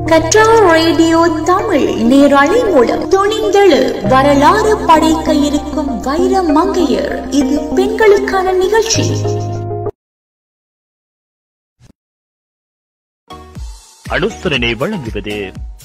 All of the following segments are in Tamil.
கற்றார் ரேடியோ தமிழ் நேரலை மூலம் துணிந்தெழு வரலாறு படைக்க இருக்கும் வைர மங்கையர் இது பெண்களுக்கான நிகழ்ச்சி அனுசரணை வழங்குவது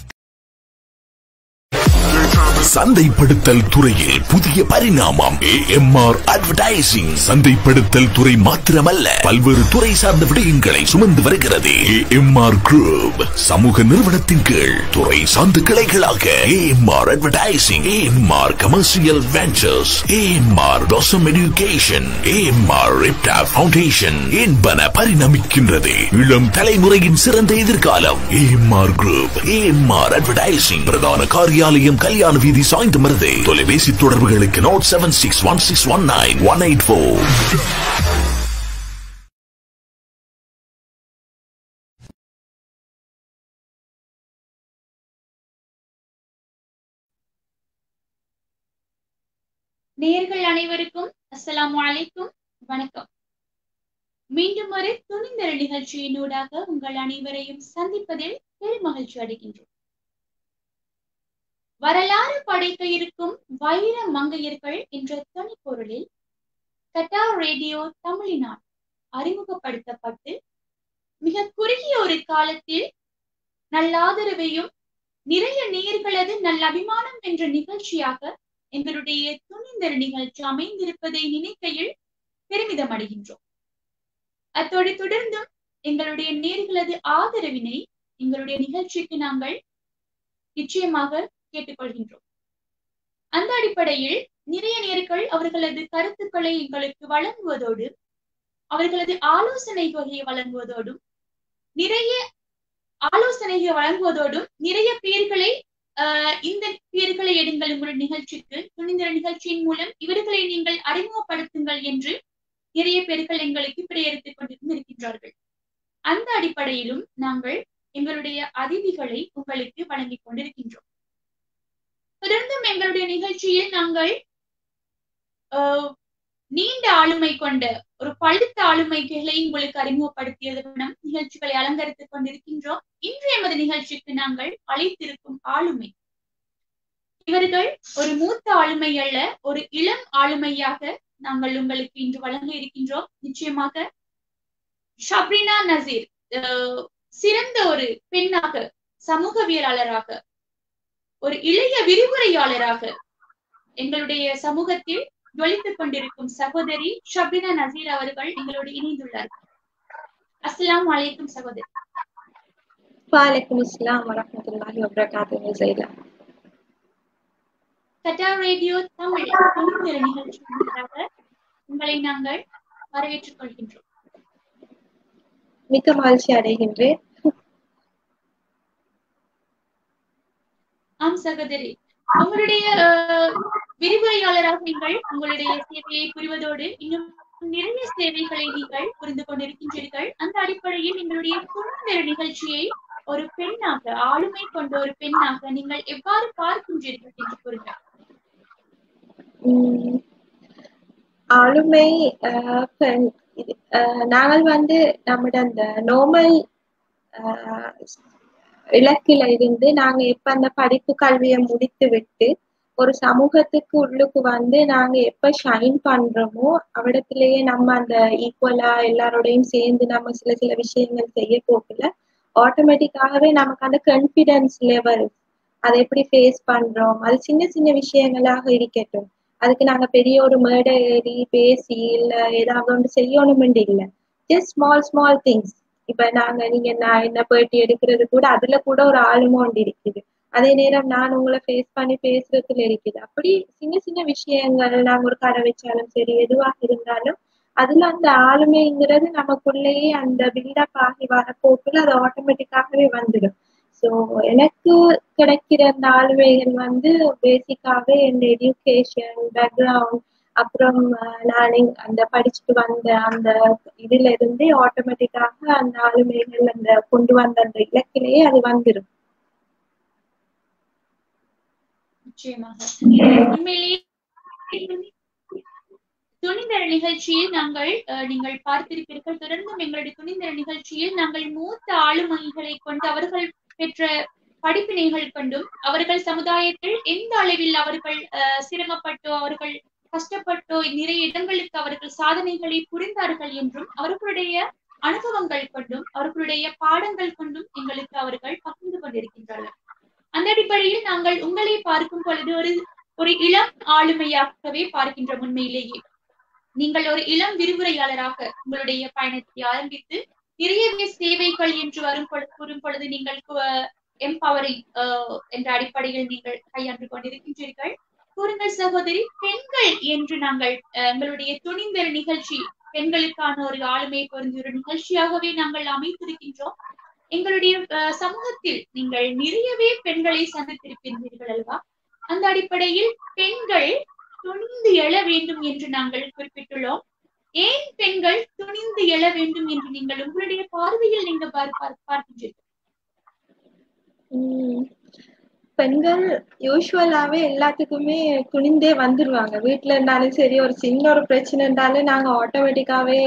சந்தைப்படுத்தல் துறையில் புதிய பரிணாமம் ஏஎம்ஆர் அட்வர்டைசிங் சந்தைப்படுத்தல் துறை மாத்திரமல்ல பல்வேறு துறை சார்ந்த விடயங்களை சுமந்து வருகிறது ஏஎம்ஆர் குரூப் சமூக நிறுவனத்தின் கீழ் துறை சார்ந்த கிளைகளாக AMR advertising AMR commercial ventures AMR டாசம் எஜுகேஷன் ஏஎம்ஆர் ரிப்டா ஃபவுண்டேஷன் என்பன பரிணமிக்கின்றது இளம் தலைமுறையின் சிறந்த எதிர்காலம் ஏஎம்ஆர் குரூப் ஏஎம்ஆர் அட்வர்டைசிங் பிரதான காரியாலயம் கல்யாண வீதி சாய்ந்த மருது தொலைபேசி தொடர்புகளுக்கு note seven six one six one nine one eight four நேயர்கள் அனைவருக்கும் அஸ்ஸலாமு அலைக்கும் வணக்கம் மீண்டும் ஒரு துணிந்தர நிகழ்ச்சியினூடாக உங்கள் அனைவரையும் சந்திப்பதில் பெருமகிழ்ச்சி அடைகின்றோம் வரலாறு படைக்க இருக்கும் வைர மங்கையர்கள் என்ற துணைப்பொருளில் கட்டார் ரேடியோ தமிழினால் அறிமுகப்படுத்தப்பட்டு மிக குறுகிய ஒரு காலத்தில் நல்லாதரவையும் நிறைய நேயர்களது நல்ல அபிமானம் என்ற நிகழ்ச்சியாக எங்களுடைய துணிந்தர் நிகழ்ச்சி அமைந்திருப்பதை நினைக்கையில் பெருமிதம் அடைகின்றோம் அத்தோடு தொடர்ந்தும் எங்களுடைய நேர்களது ஆதரவினை எங்களுடைய நிகழ்ச்சிக்கு நாங்கள் நிச்சயமாக கேட்டுக்கொள்கின்றோம் அந்த அடிப்படையில் நிறைய நேர்கள் அவர்களது கருத்துக்களை எங்களுக்கு வழங்குவதோடு அவர்களது ஆலோசனைகளை வழங்குவதோடும் நிறைய ஆலோசனைகளை வழங்குவதோடும் நிறைய பேர்களை ஆஹ் இந்த பேர்களை எடுங்கள் உங்கள் நிகழ்ச்சிக்கு துணிந்திர நிகழ்ச்சியின் மூலம் இவர்களை நீங்கள் அறிமுகப்படுத்துங்கள் என்று நிறைய பேர்கள் எங்களுக்கு பிரேரித்துக் கொண்டிருந்து இருக்கின்றார்கள் அந்த அடிப்படையிலும் நாங்கள் எங்களுடைய அதிதிகளை உங்களுக்கு வழங்கிக் கொண்டிருக்கின்றோம் தொடர்ந்தும் எங்களுடைய நிகழ்ச்சியில் நாங்கள் நீண்ட ஆளுமை கொண்ட ஒரு பழுத்த ஆளுமைகளை உங்களுக்கு அறிமுகப்படுத்தியதுடன் நிகழ்ச்சிகளை அலங்கரித்துக் கொண்டிருக்கின்றோம் இன்றைய எமது நிகழ்ச்சிக்கு நாங்கள் அழைத்திருக்கும் ஆளுமை இவர்கள் ஒரு மூத்த ஆளுமை அல்ல ஒரு இளம் ஆளுமையாக நாங்கள் உங்களுக்கு இன்று வழங்க இருக்கின்றோம் நிச்சயமாக ஷப்ரினா நசீர் சிறந்த ஒரு பெண்ணாக சமூகவியலாளராக ஒரு இளைய விரிவுரையாளராக எங்களுடைய சமூகத்தில் ஜொலித்துக் கொண்டிருக்கும் சகோதரி ஷப்ரினா நசீர் அவர்கள் எங்களோடு இணைந்துள்ளார்கள் அஸ்லாம் வலைக்கும் சகோதரி வலைக்கும் இஸ்லாம் வரமத்துல்லாஹி வபரகாத்துஹு ஜெயிலா கட்டா ரேடியோ தமிழ் துணிந்திர நிகழ்ச்சியாக உங்களை நாங்கள் வரவேற்றுக் கொள்கின்றோம் மிக்க மகிழ்ச்சி அடைகின்றேன் ஆம் சகோதரி உங்களுடைய விரிவுரையாளராக நீங்கள் உங்களுடைய சேவையை புரிவதோடு இன்னும் நிறைய சேவைகளை நீங்கள் புரிந்து கொண்டிருக்கின்றீர்கள் அந்த அடிப்படையில் எங்களுடைய குழந்தை நிகழ்ச்சியை ஒரு பெண்ணாக ஆளுமை கொண்ட ஒரு பெண்ணாக நீங்கள் எவ்வாறு பார்க்கின்றீர்கள் என்று கூறுங்கள் ஆளுமை நாங்கள் வந்து நம்மட அந்த நோமல் இலக்கில இருந்து நாங்க எப்ப அந்த படிப்பு கல்வியை முடித்து விட்டு ஒரு சமூகத்துக்கு உள்ளுக்கு வந்து நாங்க எப்ப ஷைன் பண்றோமோ அவிடத்திலேயே நம்ம அந்த ஈக்குவலா எல்லாரோடையும் சேர்ந்து நம்ம சில சில விஷயங்கள் செய்ய போகல ஆட்டோமேட்டிக்காகவே நமக்கு அந்த கான்பிடன்ஸ் லெவல் அதை எப்படி ஃபேஸ் பண்றோம் அது சின்ன சின்ன விஷயங்களாக இருக்கட்டும் அதுக்கு நாங்க பெரிய ஒரு மேடை ஏறி பேசி இல்ல ஏதாவது ஒன்று செய்யணும்னு இல்லை ஜஸ்ட் ஸ்மால் ஸ்மால் திங்ஸ் இப்ப நாங்க நீங்க நான் என்ன பேட்டி எடுக்கிறது கூட அதுல கூட ஒரு ஆளுமை ஒன்று இருக்குது அதே நேரம் நான் உங்களை ஃபேஸ் பண்ணி பேசுறதுல இருக்குது அப்படி சின்ன சின்ன விஷயங்கள் நாங்க ஒரு கடை வச்சாலும் சரி எதுவாக இருந்தாலும் அதுல அந்த ஆளுமைங்கிறது நமக்குள்ளேயே அந்த பில்டப் ஆகி வர போக்குல அது ஆட்டோமேட்டிக்காகவே வந்துடும் ஸோ எனக்கு கிடைக்கிற அந்த ஆளுமைகள் வந்து பேசிக்காவே என் எஜுகேஷன் பேக்ரவுண்ட் அப்புறம் நான் அந்த படிச்சுட்டு வந்த அந்த இதுல இருந்தே ஆட்டோமேட்டிக்காக அந்த ஆளுமைகள் அந்த கொண்டு வந்த அந்த இலக்கிலேயே அது வந்துடும் நிச்சயமாக உண்மையிலேயே துணிந்தர நிகழ்ச்சியில் நாங்கள் நீங்கள் பார்த்திருப்பீர்கள் தொடர்ந்தும் எங்களுடைய துணிந்தர நிகழ்ச்சியில் நாங்கள் மூத்த ஆளுமைகளை கொண்டு அவர்கள் பெற்ற படிப்பினைகள் கொண்டும் அவர்கள் சமுதாயத்தில் எந்த அளவில் அவர்கள் அஹ், சிரமப்பட்டோ அவர்கள் கஷ்டப்பட்டோ நிறைய இடங்களுக்கு அவர்கள் சாதனைகளை புரிந்தார்கள் என்றும் அவர்களுடைய அனுபவங்கள் கொண்டும் அவர்களுடைய பாடங்கள் கொண்டும் எங்களுக்கு அவர்கள் பகிர்ந்து கொண்டிருக்கின்றார்கள் அந்த அடிப்படையில் நாங்கள் உங்களை பார்க்கும் பொழுது ஒரு ஒரு இளம் ஆளுமையாகவே பார்க்கின்ற உண்மையிலேயே நீங்கள் ஒரு இளம் விரிவுரையாளராக உங்களுடைய பயணத்தை ஆரம்பித்து நிறையவே சேவைகள் என்று வரும் பொழுது கூறும் பொழுது நீங்கள் எம்பவரிங் என்ற அடிப்படையில் நீங்கள் கையாண்டு கொண்டிருக்கின்றீர்கள் கூறுங்கள் சகோதரி பெண்கள் என்று நாங்கள் அஹ், எங்களுடைய துணிந்தல் நிகழ்ச்சி பெண்களுக்கான ஒரு ஆளுமை பொருந்திய ஒரு நிகழ்ச்சியாகவே நாங்கள் அமைத்திருக்கின்றோம் எங்களுடைய அஹ், சமூகத்தில் நீங்கள் நிறையவே பெண்களை சந்தித்திருக்கின்றீர்கள் அல்லவா அந்த அடிப்படையில் பெண்கள் துணிந்து எழ வேண்டும் என்று நாங்கள் குறிப்பிட்டுள்ளோம் ஏன் பெண்கள் துணிந்து எழ வேண்டும் என்று நீங்கள் உங்களுடைய பார்வையில் நீங்க பார்- பார்- பார்க்கின்றீர்கள் உம் பெண்கள் யூஸ்வலாவே எல்லாத்துக்குமே துணிந்தே வந்துருவாங்க வீட்ல இருந்தாலும் சரி ஒரு சின்ன ஒரு பிரச்சனை இருந்தாலும் நாங்க ஆட்டோமேட்டிக்காவே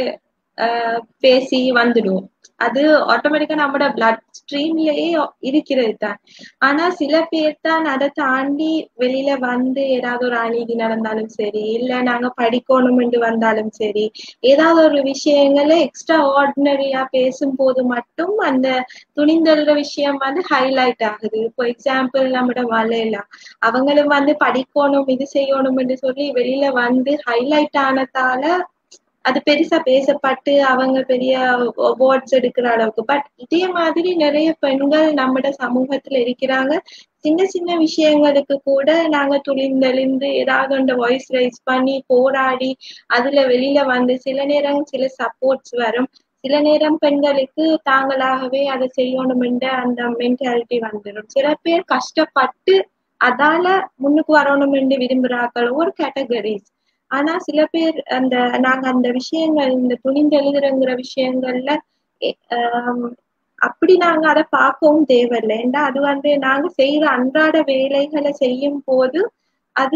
பேசி வந்துடுவோம் அது ஆட்டோமேட்டிக்கா நம்மளோட பிளட் ஸ்ட்ரீம்லயே இருக்கிறது தான் ஆனா சில பேர் தான் அதை தாண்டி வெளியில வந்து ஏதாவது ஒரு அநீதி நடந்தாலும் சரி இல்ல நாங்க படிக்கணும்னு வந்தாலும் சரி ஏதாவது ஒரு விஷயங்களை எக்ஸ்ட்ரா ஆர்டினரியா பேசும்போது மட்டும் அந்த துணிந்தல்ற விஷயம் வந்து ஹைலைட் ஆகுது இப்போ எக்ஸாம்பிள் நம்மட வலையில அவங்களும் வந்து படிக்கணும் இது செய்யணும்னு சொல்லி வெளியில வந்து ஹைலைட் ஆனதால அது பெருசா பேசப்பட்டு அவங்க பெரிய அவார்ட்ஸ் எடுக்கிற அளவுக்கு பட் இதே மாதிரி நிறைய பெண்கள் நம்மட சமூகத்துல இருக்கிறாங்க சின்ன சின்ன விஷயங்களுக்கு கூட நாங்க துணிந்தெழுந்து ஏதாவது ஒன்று வாய்ஸ் ரைஸ் பண்ணி போராடி அதுல வெளியில வந்து சில நேரம் சில சப்போர்ட்ஸ் வரும் சில நேரம் பெண்களுக்கு தாங்களாகவே அதை செய்யணும்ன்ற அந்த மென்டாலிட்டி வந்துடும் சில பேர் கஷ்டப்பட்டு அதால முன்னுக்கு வரணும்னு விரும்புறார்கள் ஒரு கேட்டகரிஸ் ஆனா சில பேர் அந்த நாங்க அந்த விஷயங்கள் இந்த துணிந்து எழுதுறங்கிற விஷயங்கள்ல எ- ஆம், அப்படி நாங்க அதை பார்க்கவும் தேவையில்லை ஏண்டா அது வந்து நாங்க செய்யற அன்றாட வேலைகளை செய்யும் போது அது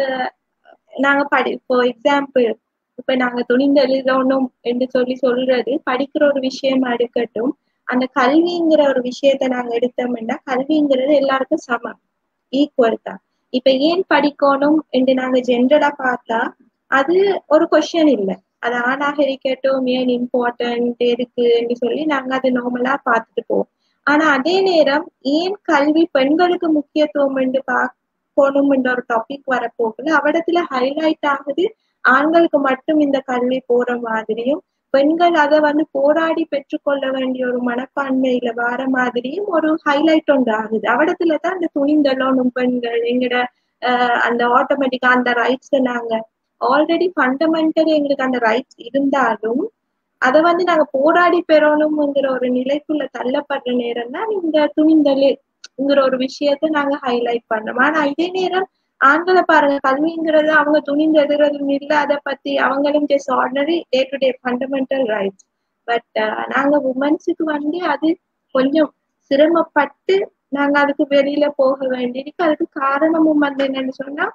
நாங்க படி இப்போ எக்ஸாம்பிள் இப்ப நாங்க துணிந்து எழுதணும் என்று சொல்லி சொல்றது படிக்கிற ஒரு விஷயமா இருக்கட்டும் அந்த கல்விங்கிற ஒரு விஷயத்த நாங்க எடுத்தோம்னா கல்விங்கிறது எல்லாருக்கும் சமம் ஈக்குவல் தான் இப்ப ஏன் படிக்கணும் என்று நாங்க ஜென்ரலா பார்த்தா அது ஒரு கொஸ்டின் இல்லை அது ஆணாக இருக்கட்டும் ஏன் இம்பார்ட்டன்ட் எதுக்கு என்று சொல்லி நாங்க அதை நார்மலா பார்த்துட்டு போவோம் ஆனா அதே நேரம் ஏன் கல்வி பெண்களுக்கு முக்கியத்துவம் என்று பார்க்கணும் என்ற ஒரு டாபிக் வரப்போகுது அவடத்துல ஹைலைட் ஆகுது ஆண்களுக்கு மட்டும் இந்த கல்வி போற மாதிரியும் பெண்கள் அதை வந்து போராடி பெற்றுக்கொள்ள வேண்டிய ஒரு மனப்பான்மையில வர மாதிரியும் ஒரு ஹைலைட் ஒன்று ஆகுது அவடத்துல தான் அந்த துணிந்தலோனும் பெண்கள் எங்கட ஆஹ் அந்த ஆட்டோமேட்டிக்கா அந்த ரைட்ஸ் நாங்க ஆல்ரெடி ஃபண்டமெண்டல் எங்களுக்கு அந்த ரைட்ஸ் இருந்தாலும் அதை வந்து நாங்க போராடி பெறணும்ங்கிற ஒரு நிலைக்குள்ள தள்ளப்படுற நேரம் தான் இந்த துணிந்தலுங்கிற ஒரு விஷயத்த நாங்க ஹைலைட் பண்றோம் ஆனா இதே நேரம் ஆண்களை பாருங்க கல்விங்கிறது அவங்க துணிந்து எழுதுறதும் இல்ல அதை பத்தி அவங்களும் just ordinary day to day fundamental rights but நாங்க உமன்ஸுக்கு வந்து அது கொஞ்சம் சிரமப்பட்டு நாங்க அதுக்கு வெளியில போக வேண்டியிருக்கு அதுக்கு காரணமும் வந்து என்னன்னு சொன்னா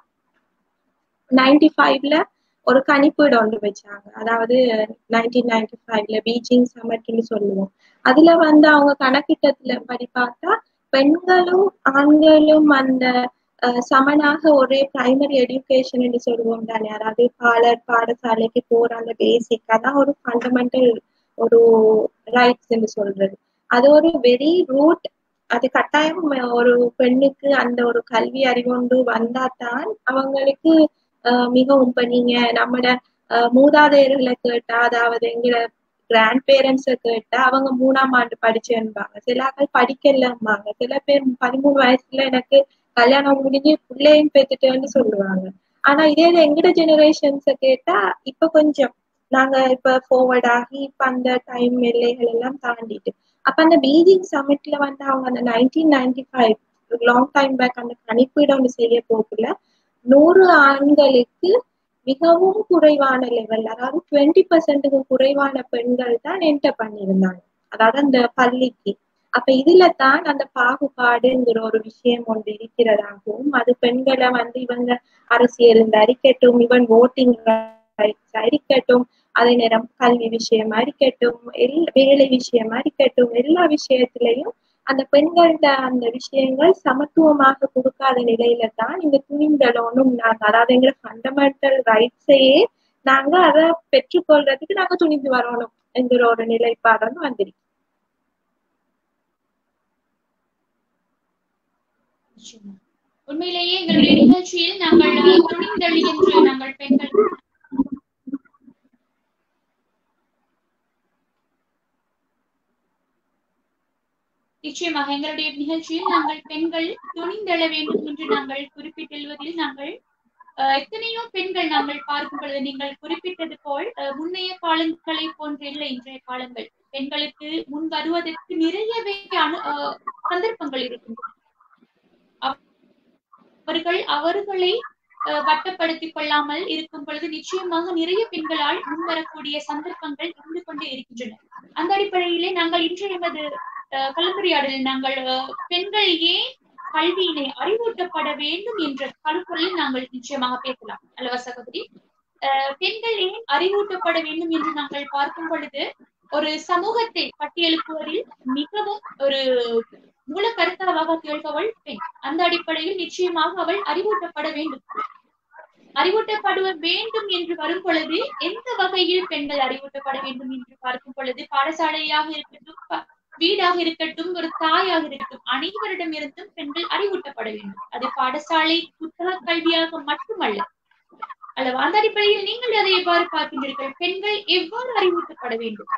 நைன்டி ஃபைவ்ல ஒரு கணிப்பீடு ஒன்று வச்சாங்க அதாவது நைன்டீன் நைன்டி ஃபைவ்ல பீஜிங் சமட்னு சொல்லுவோம் அதுல வந்து அவங்க கணக்கிட்டத்துல படி பார்த்தா பெண்களும் ஆண்களும் அந்த அஹ், சமனாக ஒரே பிரைமரி எஜுகேஷன் என்று சொல்லுவோம் தானே அதாவது பாலர் பாடசாலைக்கு போற அந்த பேசிக் அதான் ஒரு ஃபண்டமெண்டல் ஒரு ரைட்ஸ் என்று சொல்றது அது ஒரு வெரி ரூட் அது கட்டாயம் ஒரு பெண்ணுக்கு அந்த ஒரு கல்வி அறிவொன்று வந்தாதான் அவங்களுக்கு ஆஹ் மிகவும் இப்ப நீங்க நம்மட ஆஹ் மூதாதையர்களை கேட்டா அதாவது எங்கள கிராண்ட் பேரண்ட்ஸை கேட்டா அவங்க மூணாம் ஆண்டு படிச்சேன்பாங்க சில ஆட்கள் படிக்கலம்பாங்க சில பேர் பதிமூணு வயசுல எனக்கு கல்யாணம் முடிஞ்சு பிள்ளையும் பெத்துட்டேன்னு சொல்லுவாங்க ஆனா இதே இது எங்கட ஜெனரேஷன்ஸை கேட்டா இப்ப கொஞ்சம் நாங்க இப்ப forward ஆகி இப்ப அந்த டைம் எல்லைகள் எல்லாம் தாண்டிட்டு அப்ப அந்த பீஜிங் சமிட்ல வந்து அவங்க அந்த nineteen ninety five long time back அந்த கணிப்பீடு ஒன்று செய்ய போகல நூறு ஆண்களுக்கு மிகவும் குறைவான லெவல் அதாவது டுவெண்ட்டி பர்சன்ட்டுக்கு குறைவான பெண்கள் தான் என்டர் பண்ணியிருந்தாங்க அதாவது அந்த பள்ளிக்கு அப்ப இதுல தான் அந்த பாகுபாடுங்கிற ஒரு விஷயம் ஒன்று இருக்கிறதாகவும் அது பெண்களை வந்து இவங்க அரசியல் இருக்கட்டும் இவன் ஓட்டிங் ரைட்ஸ் இருக்கட்டும் அதே நேரம் கல்வி விஷயமா இருக்கட்டும் எல் வேலை விஷயமா இருக்கட்டும் எல்லா விஷயத்திலையும் அந்த பெண்கள்ட அந்த விஷயங்கள் சமத்துவமாக கொடுக்காத நிலையில தான் இந்த துணிந்தலோனும் நாங்க அதாவது எங்களை ஃபண்டமெண்டல் ரைட்ஸையே நாங்க அதை பெற்றுக்கொள்றதுக்கு நாங்க துணிந்து வரணும் என்கிற ஒரு நிலைப்பாடுன்னு வந்திருக்கு நிச்சயமா. உண்மையிலேயே எங்களுடைய நிகழ்ச்சியில் நாங்கள் அஹ், துணிந்தளி என்று நாங்கள் பெண்கள் நிச்சயமாக எங்களுடைய நிகழ்ச்சியில் நாங்கள் பெண்கள் துணிந்தெழ வேண்டும் என்று நாங்கள் குறிப்பிட்டுள்ளதில் நாங்கள் அஹ், எத்தனையோ பெண்கள் நாங்கள் பார்க்கும் பொழுது நீங்கள் குறிப்பிட்டது போல் அஹ், முன்னைய காலங்களை போன்ற இல்லை இன்றைய காலங்கள் பெண்களுக்கு முன் வருவதற்கு நிறையவே அனு அஹ், சந்தர்ப்பங்கள் இருக்கின்றன அவர்கள் அவர்களை அஹ், வட்டப்படுத்திக் கொள்ளாமல் இருக்கும் பொழுது நிச்சயமாக நிறைய பெண்களால் முன்வரக்கூடிய சந்தர்ப்பங்கள் இருந்து கொண்டே இருக்கின்றன அந்த அடிப்படையிலே நாங்கள் இன்று எமது அஹ், கலந்துரையாடலில் நாங்கள் அஹ், பெண்கள் ஏன் கல்வியினை அறிவூட்டப்பட வேண்டும் என்ற கருப்பொருளில் நாங்கள் நிச்சயமாக பேசலாம் அல்லவா சகோதரி அஹ், பெண்கள் ஏன் அறிவூட்டப்பட வேண்டும் என்று நாங்கள் பார்க்கும் பொழுது ஒரு சமூகத்தை கட்டியெழுப்புவதில் மிகவும் ஒரு மூல கருத்தாவாக திகழ்பவள் பெண் அந்த அடிப்படையில் நிச்சயமாக அவள் அறிவூட்டப்பட வேண்டும் அறிவூட்டப்படுவ வேண்டும் என்று வரும் பொழுது எந்த வகையில் பெண்கள் அறிவூட்டப்பட வேண்டும் என்று பார்க்கும் பொழுது பாடசாலையாக இருக்கட்டும் ப- வீடாக இருக்கட்டும் ஒரு தாயாக இருக்கட்டும் அனைவரிடமிருந்தும் பெண்கள் அறிவூட்டப்பட வேண்டும் அது பாடசாலை புத்தக கல்வியாக மட்டுமல்ல அல்லவா அந்த அடிப்படையில் நீங்கள் அதை எவ்வாறு பார்க்கின்றீர்கள் பெண்கள் எவ்வாறு அறிவூட்டப்பட வேண்டும்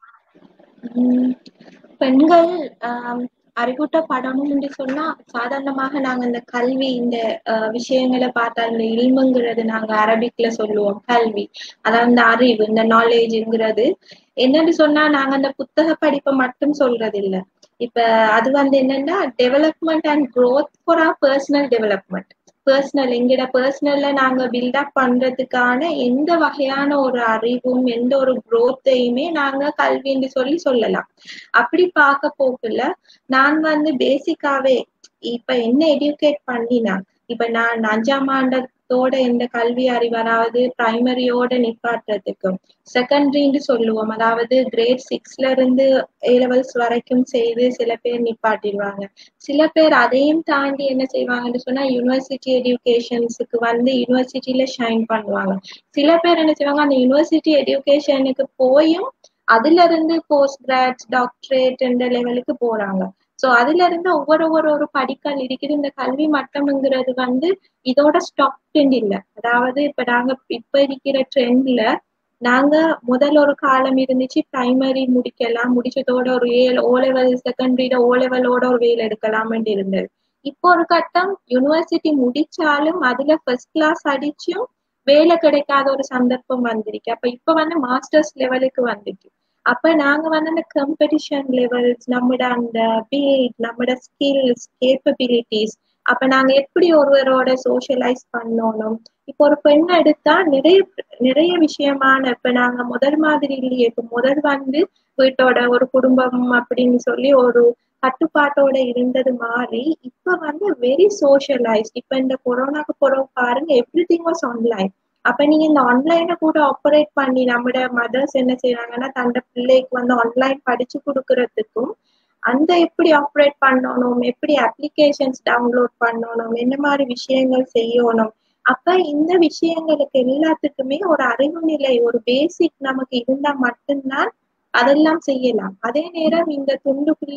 உம் பெண்கள் ஆஹ் அறிவூட்டப்படணும் என்று சொன்னா சாதாரணமாக நாங்க இந்த கல்வி இந்த ஆஹ் விஷயங்களை பார்த்தா இந்த இல்முங்கிறது நாங்க அரபிக்ல சொல்லுவோம் கல்வி அதாவது இந்த அறிவு இந்த நாலேஜ்ங்கிறது என்னன்னு சொன்னா நாங்க அந்த புத்தக படிப்பை மட்டும் சொல்றது இல்ல இப்ப அது வந்து என்னன்னா development and growth for our personal development personal எங்கட பர்சனல்ல நாங்க பில்டப் பண்றதுக்கான எந்த வகையான ஒரு அறிவும் எந்த ஒரு growth-ஐயுமே நாங்க கல்வின்னு சொல்லி சொல்லலாம் அப்படி பார்க்க போக்குல நான் வந்து பேசிக்காவே இப்ப என்ன எடியூகேட் பண்ணினா இப்ப நான் அஞ்சாம் ஆண்டத்தோட இந்த கல்வி அறிவு அதாவது பிரைமரியோட நிப்பாட்டுறதுக்கும் செகண்டரின்னு சொல்லுவோம் அதாவது கிரேட் சிக்ஸ்ல இருந்து ஏ லெவல்ஸ் வரைக்கும் செய்து சில பேர் நிப்பாட்டிடுவாங்க சில பேர் அதையும் தாண்டி என்ன செய்வாங்கன்னு சொன்னா யூனிவர்சிட்டி எடியூகேஷன்ஸுக்கு வந்து யூனிவர்சிட்டியில ஷைன் பண்ணுவாங்க சில பேர் என்ன செய்வாங்க அந்த யூனிவர்சிட்டி எடியூகேஷனுக்கு போயும் அதுல இருந்து போஸ்ட் கிராட்ஸ் டாக்டரேட் என்ற லெவலுக்கு போறாங்க சோ அதுல இருந்து ஒவ்வொரு ஒவ்வொரு ஒரு படிக்கல் இருக்குது இந்த கல்வி மட்டம்ங்கிறது வந்து இதோட ஸ்டாப் ட்ரெண்ட் இல்ல அதாவது இப்ப நாங்க இப்ப இருக்கிற ட்ரெண்ட்ல நாங்க முதல் ஒரு காலம் இருந்துச்சு பிரைமரி முடிக்கலாம் முடிச்சதோட ஒரு ஏழு ஓ லெவல் செகண்டரியில ஓ லெவலோட ஒரு வேலை எடுக்கலாம்னு இருந்தது இப்போ ஒரு கட்டம் யூனிவர்சிட்டி முடிச்சாலும் அதுல ஃபர்ஸ்ட் கிளாஸ் அடிச்சும் வேலை கிடைக்காத ஒரு சந்தர்ப்பம் வந்திருக்கு அப்ப இப்ப வந்து மாஸ்டர்ஸ் லெவலுக்கு வந்துட்டு அப்ப நாங்க வந்து அந்த காம்படிஷன் லெவல்ஸ் நம்மட அந்த பில்ட் நம்மட ஸ்கில்ஸ் கேப்பபிலிட்டிஸ் அப்ப நாங்க எப்படி ஒருவரோட சோஷியலைஸ் பண்ணணும் இப்போ ஒரு பெண் எடுத்தா நிறைய நிறைய விஷயமான இப்ப நாங்க முதல் மாதிரி இல்லையே இப்ப முதல் வந்து வீட்டோட ஒரு குடும்பம் அப்படின்னு சொல்லி ஒரு கட்டுப்பாட்டோட இருந்தது மாறி இப்ப வந்து வெரி சோஷியலைஸ் இப்ப இந்த கொரோனாக்கு பிறகு பாருங்க எவ்ரி திங் வாஸ் ஆன்லைன் அப்ப நீங்க இந்த ஆன்லைனை கூட ஆப்ரேட் பண்ணி நம்மட மதர்ஸ் என்ன செய்யறாங்கன்னா தந்த பிள்ளைக்கு வந்து ஆன்லைன் படிச்சு கொடுக்கறதுக்கும் அந்த எப்படி ஆப்ரேட் பண்ணணும் எப்படி அப்ளிகேஷன்ஸ் டவுன்லோட் பண்ணணும் என்ன மாதிரி விஷயங்கள் செய்யணும் அப்ப இந்த விஷயங்களுக்கு எல்லாத்துக்குமே ஒரு அறிவு நிலை ஒரு பேசிக் நமக்கு இருந்தா மட்டும்தான் அதெல்லாம் செய்யலாம் அதே நேரம் இந்த துண்டுக்குள்ள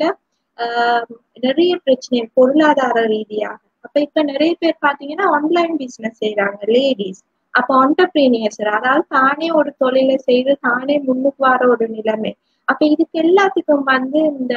ஆஹ் நிறைய பிரச்சனை பொருளாதார ரீதியாக அப்ப இப்ப நிறைய பேர் பாத்தீங்கன்னா ஆன்லைன் பிசினஸ் செய்யறாங்க லேடிஸ் அப்ப ஆண்டர்பிரீனியர்ஸ் அதாவது தானே ஒரு தொழிலை செய்து தானே முன்னுக்கு வர ஒரு நிலைமை அப்ப இதுக்கு எல்லாத்துக்கும் வந்து இந்த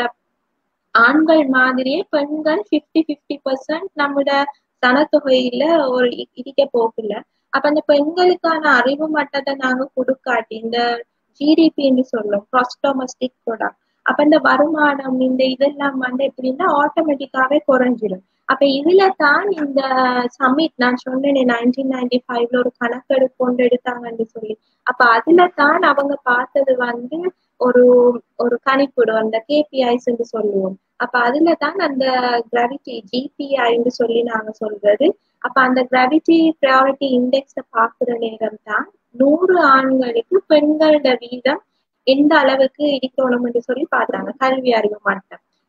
ஆண்கள் மாதிரியே பெண்கள் பிப்டி பிப்டி பர்சன்ட் நம்மளோட சனத்தொகையில ஒரு இடிக்க போகல அப்ப அந்த பெண்களுக்கான அறிவு மட்டத்தை நாங்க கொடுக்காட்டி இந்த ஜிடிபின்னு சொல்லும் க்ராஸ் டொமஸ்டிக் ப்ராடக்ட் அப்ப இந்த வருமானம் இந்த இதெல்லாம் வந்து எப்படின்னா ஆட்டோமேட்டிக்காவே குறைஞ்சிடும் அப்ப இதுல தான் இந்த சமிட் நான் சொன்னேனே நைன்டீன் நைன்டி ஃபைவ்ல ஒரு கணக்கெடுப்பு கொண்டு எடுத்தாங்கன்னு சொல்லி அப்ப அதுல தான் அவங்க பார்த்தது வந்து ஒரு ஒரு கணிப்பிடும் அந்த கேபிஐஸ் சொல்லுவோம் அப்ப அதுல தான் அந்த கிராவிட்டி ஜிபிஐன்னு சொல்லி நாங்க சொல்றது அப்ப அந்த கிராவிட்டி ப்ரையாரிட்டி இண்டெக்ஸ பாக்குற நேரம் தான் நூறு ஆண்களுக்கு பெண்களோட வீதம் எந்த அளவுக்கு இருக்கணும் என்று சொல்லி பார்த்தாங்க கல்வி அறிவு மட்டம்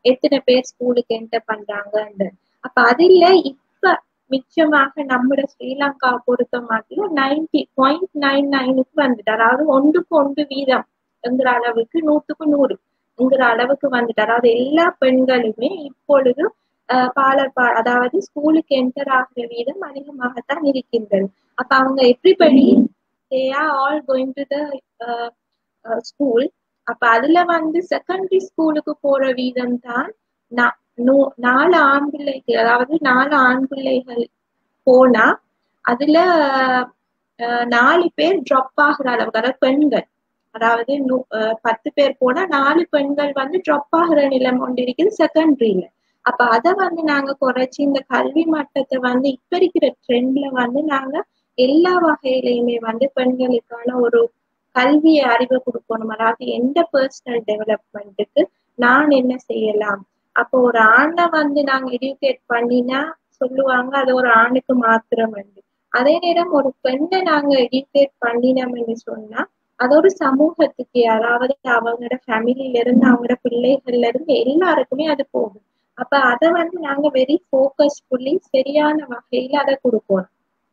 எத்தனை பேர் ஸ்கூலுக்கு என்டர் பண்றாங்கன்னு அப்ப அதுல இப்ப மிச்சமாக நம்மட ஸ்ரீலங்கா பொறுத்த மட்டும் நைன்டி பாயிண்ட் நைன் நைனுக்கு வந்துட்டு அதாவது ஒன்றுக்கு ஒன்று வீதம் என்கிற அளவுக்கு நூத்துக்கு நூறு என்கிற அளவுக்கு வந்துட்டு அதாவது எல்லா பெண்களுமே இப்பொழுது அஹ், பாலர் பா அதாவது ஸ்கூலுக்கு என்டர் ஆகிற வீதம் அதிகமாகத்தான் இருக்கின்றது அப்ப அவங்க everybody they are all going to the school அப்ப அதுல வந்து செகண்டரி ஸ்கூலுக்கு போற வீதம் தான் நா- நூ- நாலு ஆண் பிள்ளைகள் அதாவது நாலு ஆண் பிள்ளைகள் போனா அதுல அஹ், நாலு பேர் ட்ராப் ஆகுற அளவுக்கு அதாவது பெண்கள் அதாவது நூ- அஹ், பத்து பேர் போனா நாலு பெண்கள் வந்து ட்ராப் ஆகுற நிலைமை ஒன்று இருக்குது செகண்டரியில அப்ப அதை வந்து நாங்க குறைச்சி இந்த கல்வி மட்டத்தை வந்து இப்ப இருக்கிற ட்ரெண்ட்ல வந்து நாங்க எல்லா வகையிலையுமே வந்து பெண்களுக்கான ஒரு கல்வியை அறிவை கொடுக்கணும் அதாவது எந்த பர்சனல் டெவலப்மெண்ட்டுக்கு நான் என்ன செய்யலாம் அப்போ ஒரு ஆணை வந்து நாங்க எடியூகேட் பண்ணினா சொல்லுவாங்க அது ஒரு ஆணுக்கு மாத்திரம் வந்து அதே நேரம் ஒரு பெண்ணை நாங்க எடியூகேட் பண்ணினோம்னு சொன்னா அது ஒரு சமூகத்துக்கு அதாவது அவங்களோட ஃபேமிலில இருந்து அவங்களோட பிள்ளைகள்ல இருந்து எல்லாருக்குமே அது போகும் அப்ப அதை வந்து நாங்க வெரி ஃபோக்கஸ்ஃபுல்லி சரியான வகையில அதை கொடுப்போம்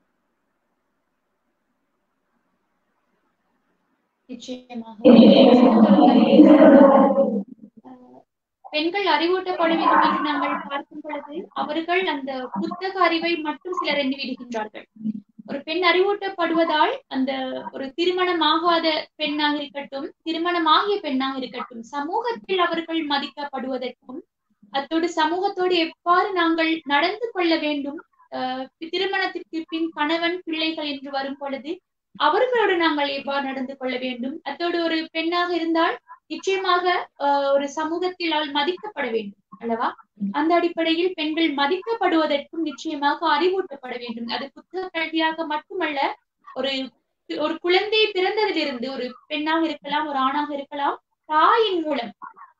நிச்சயமாக அஹ் பெண்கள் அறிவூட்டப்பட வேண்டும் என்று நாங்கள் பார்க்கும் பொழுது அவர்கள் அந்த புத்தக அறிவை மட்டும் சிலர் எண்ணி விடுகின்றார்கள் ஒரு பெண் அறிவூட்டப்படுவதால் அந்த ஒரு திருமணமாகாத பெண்ணாக இருக்கட்டும் திருமணமாகிய பெண்ணாக இருக்கட்டும் சமூகத்தில் அவர்கள் மதிக்கப்படுவதற்கும் அத்தோடு சமூகத்தோடு எவ்வாறு நாங்கள் நடந்து கொள்ள வேண்டும் அஹ் திருமணத்திற்கு பின் கணவன் பிள்ளைகள் என்று வரும் பொழுது அவர்களோடு நாங்கள் எவ்வாறு நடந்து கொள்ள வேண்டும் அத்தோடு ஒரு பெண்ணாக இருந்தால் நிச்சயமாக ஆஹ் ஒரு சமூகத்தில் அவள் மதிக்கப்பட வேண்டும் அல்லவா அந்த அடிப்படையில் பெண்கள் மதிக்கப்படுவதற்கும் நிச்சயமாக அறிவூட்டப்பட வேண்டும் அது புத்தக கல்வியாக மட்டுமல்ல ஒரு ஒரு குழந்தை பிறந்ததிலிருந்து ஒரு பெண்ணாக இருக்கலாம் ஒரு ஆணாக இருக்கலாம் தாயின் மூலம்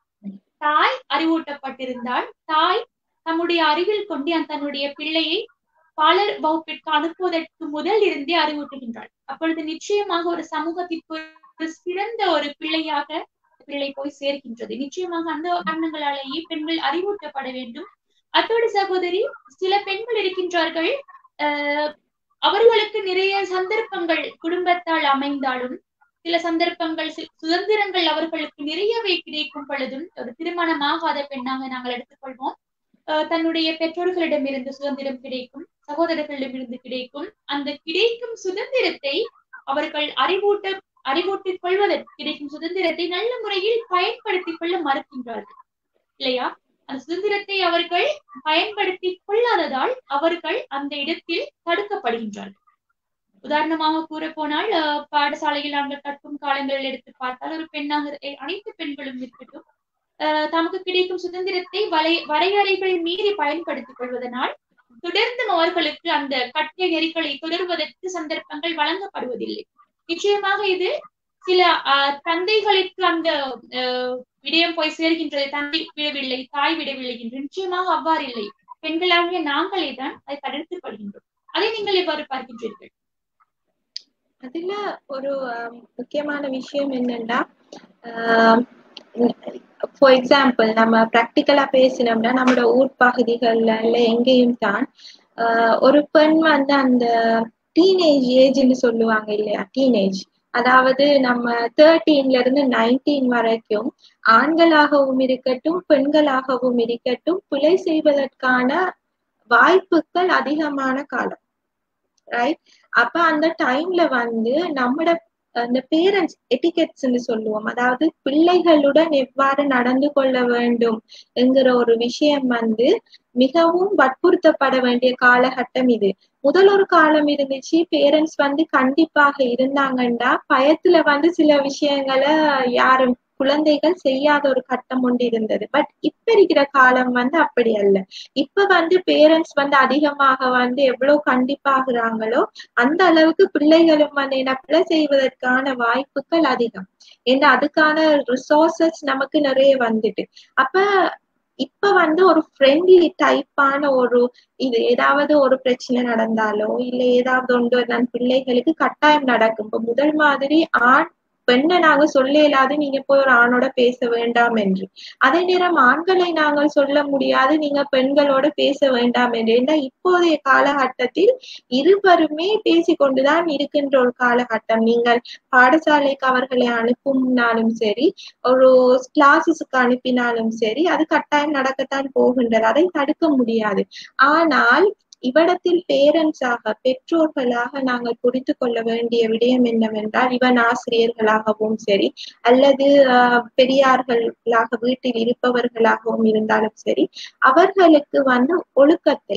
தாய் அறிவூட்டப்பட்டிருந்தால் தாய் தம்முடைய அறிவில் கொண்டு அந்த தன்னுடைய பிள்ளையை பாலர் வகுப்பிற்கு அனுப்புவதற்கு முதல் இருந்தே அறிவூட்டுகின்றாள் அப்பொழுது நிச்சயமாக ஒரு சமூகத்திற்கு ஒரு சிறந்த ஒரு பிள்ளையாக பிள்ளை போய் சேர்க்கின்றது நிச்சயமாக அந்த காரணங்களாலேயே பெண்கள் அறிவூட்டப்பட வேண்டும் அத்தோடு சகோதரி சில பெண்கள் இருக்கின்றார்கள் அஹ் அவர்களுக்கு நிறைய சந்தர்ப்பங்கள் குடும்பத்தால் அமைந்தாலும் சில சந்தர்ப்பங்கள் சி- சுதந்திரங்கள் அவர்களுக்கு நிறையவே கிடைக்கும் பொழுதும் ஒரு திருமணமாகாத பெண்ணாக நாங்கள் எடுத்துக்கொள்வோம் அஹ் தன்னுடைய பெற்றோர்களிடமிருந்து சுதந்திரம் கிடைக்கும் சகோதரர்களிடமிருந்து கிடைக்கும் அந்த கிடைக்கும் சுதந்திரத்தை அவர்கள் அறிவூட்ட அறிவூட்டிக் கொள்வதற்கு கிடைக்கும் சுதந்திரத்தை நல்ல முறையில் பயன்படுத்திக் கொள்ள மறுக்கின்றார்கள் இல்லையா அந்த சுதந்திரத்தை அவர்கள் பயன்படுத்திக் கொள்ளாததால் அவர்கள் அந்த இடத்தில் தடுக்கப்படுகின்றார்கள் உதாரணமாக கூற போனால் அஹ், பாடசாலையில் நாங்கள் கற்கும் காலங்களில் எடுத்து பார்த்தால் ஒரு பெண்ணாக இரு- அனைத்து பெண்களும் இருக்கட்டும் அஹ், தமக்கு கிடைக்கும் சுதந்திரத்தை வரை வரையறைகள் மீறி பயன்படுத்திக் கொள்வதனால் தொடர்ந்தும் அவர்களுக்கு அந்த கட்டிய நெறிகளை தொடர்வதற்கு சந்தர்ப்பங்கள் வழங்கப்படுவதில்லை நிச்சயமாக இது சில அஹ், தந்தைகளுக்கு அந்த அஹ், விடயம் போய் சேர்கின்றது தந்தை விடவில்லை தாய் விடவில்லை என்று நிச்சயமாக அவ்வாறு இல்லை பெண்களாகிய நாங்களே தான் அதை தடுத்துக் கொள்கின்றோம் அதை நீங்கள் எவ்வாறு பார்க்கின்றீர்கள் அதுல ஒரு ஆம், முக்கியமான விஷயம் என்னன்னா ஃபார் எக்ஸாம்பிள் நம்ம ப்ராக்டிக்கலா பேசினோம்னா நம்மளோட ஊர் பகுதிகள்ல இல்ல எங்கேயும் தான் ஆஹ் ஒரு பெண் வந்து அந்த டீனேஜ் ஏஜ்னு சொல்லுவாங்க இல்லையா டீனேஜ் அதாவது நம்ம தேர்ட்டீன்ல இருந்து நைன்டீன் வரைக்கும் ஆண்களாகவும் இருக்கட்டும் பெண்களாகவும் இருக்கட்டும் பிழை செய்வதற்கான வாய்ப்புகள் அதிகமான காலம் ரைட் அப்ப அந்த டைம்ல வந்து நம்மட அந்த பேரண்ட்ஸ் எட்டிகெட்ஸ்ன்னு சொல்லுவோம் அதாவது பிள்ளைகளுடன் எவ்வாறு நடந்து கொள்ள வேண்டும் என்கிற ஒரு விஷயம் வந்து மிகவும் வற்புறுத்தப்பட வேண்டிய காலகட்டம் இது முதல் ஒரு காலம் இருந்துச்சு பேரண்ட்ஸ் வந்து கண்டிப்பாக இருந்தாங்கன்னா பயத்துல வந்து சில விஷயங்களை யாரும் குழந்தைகள் செய்யாத ஒரு கட்டம் ஒன்று இருந்தது பட் இப்ப இருக்கிற காலம் வந்து அப்படி அல்ல இப்ப வந்து பேரண்ட்ஸ் வந்து அதிகமாக வந்து எவ்வளவு கண்டிப்பாகிறாங்களோ அந்த அளவுக்கு பிள்ளைகளும் வந்து என்ன பிள்ளை செய்வதற்கான வாய்ப்புகள் அதிகம் ஏன்னா அதுக்கான ரிசோர்சஸ் நமக்கு நிறைய வந்துட்டு அப்ப இப்ப வந்து ஒரு ஃப்ரெண்ட்லி டைப்பான ஒரு இது ஏதாவது ஒரு பிரச்சனை நடந்தாலோ இல்ல ஏதாவது ஒன்று நன் பிள்ளைகளுக்கு கட்டாயம் நடக்கும் இப்ப முதல் மாதிரி ஆண் பெண்ணை நாங்க சொல்ல இயலாது நீங்க போய் ஒரு ஆணோட பேச வேண்டாம் என்று அதே நேரம் ஆண்களை நாங்கள் சொல்ல முடியாது நீங்க பெண்களோட பேச வேண்டாம் என்று ஏன்னா இப்போதைய காலகட்டத்தில் இருவருமே பேசிக்கொண்டுதான் இருக்கின்ற ஒரு காலகட்டம் நீங்கள் பாடசாலைக்கு அவர்களை அனுப்பும்னாலும் சரி ஒரு கிளாஸஸுக்கு அனுப்பினாலும் சரி அது கட்டாயம் நடக்கத்தான் போகின்றது அதை தடுக்க முடியாது ஆனால் இவ்விடத்தில் பேரண்ட்ஸாக பெற்றோர்களாக நாங்கள் புரிந்து கொள்ள வேண்டிய விடயம் என்னவென்றால் இவன் ஆசிரியர்களாகவும் சரி அல்லது ஆஹ், பெரியார்களாக வீட்டில் இருப்பவர்களாகவும் இருந்தாலும் சரி அவர்களுக்கு வந்து ஒழுக்கத்தை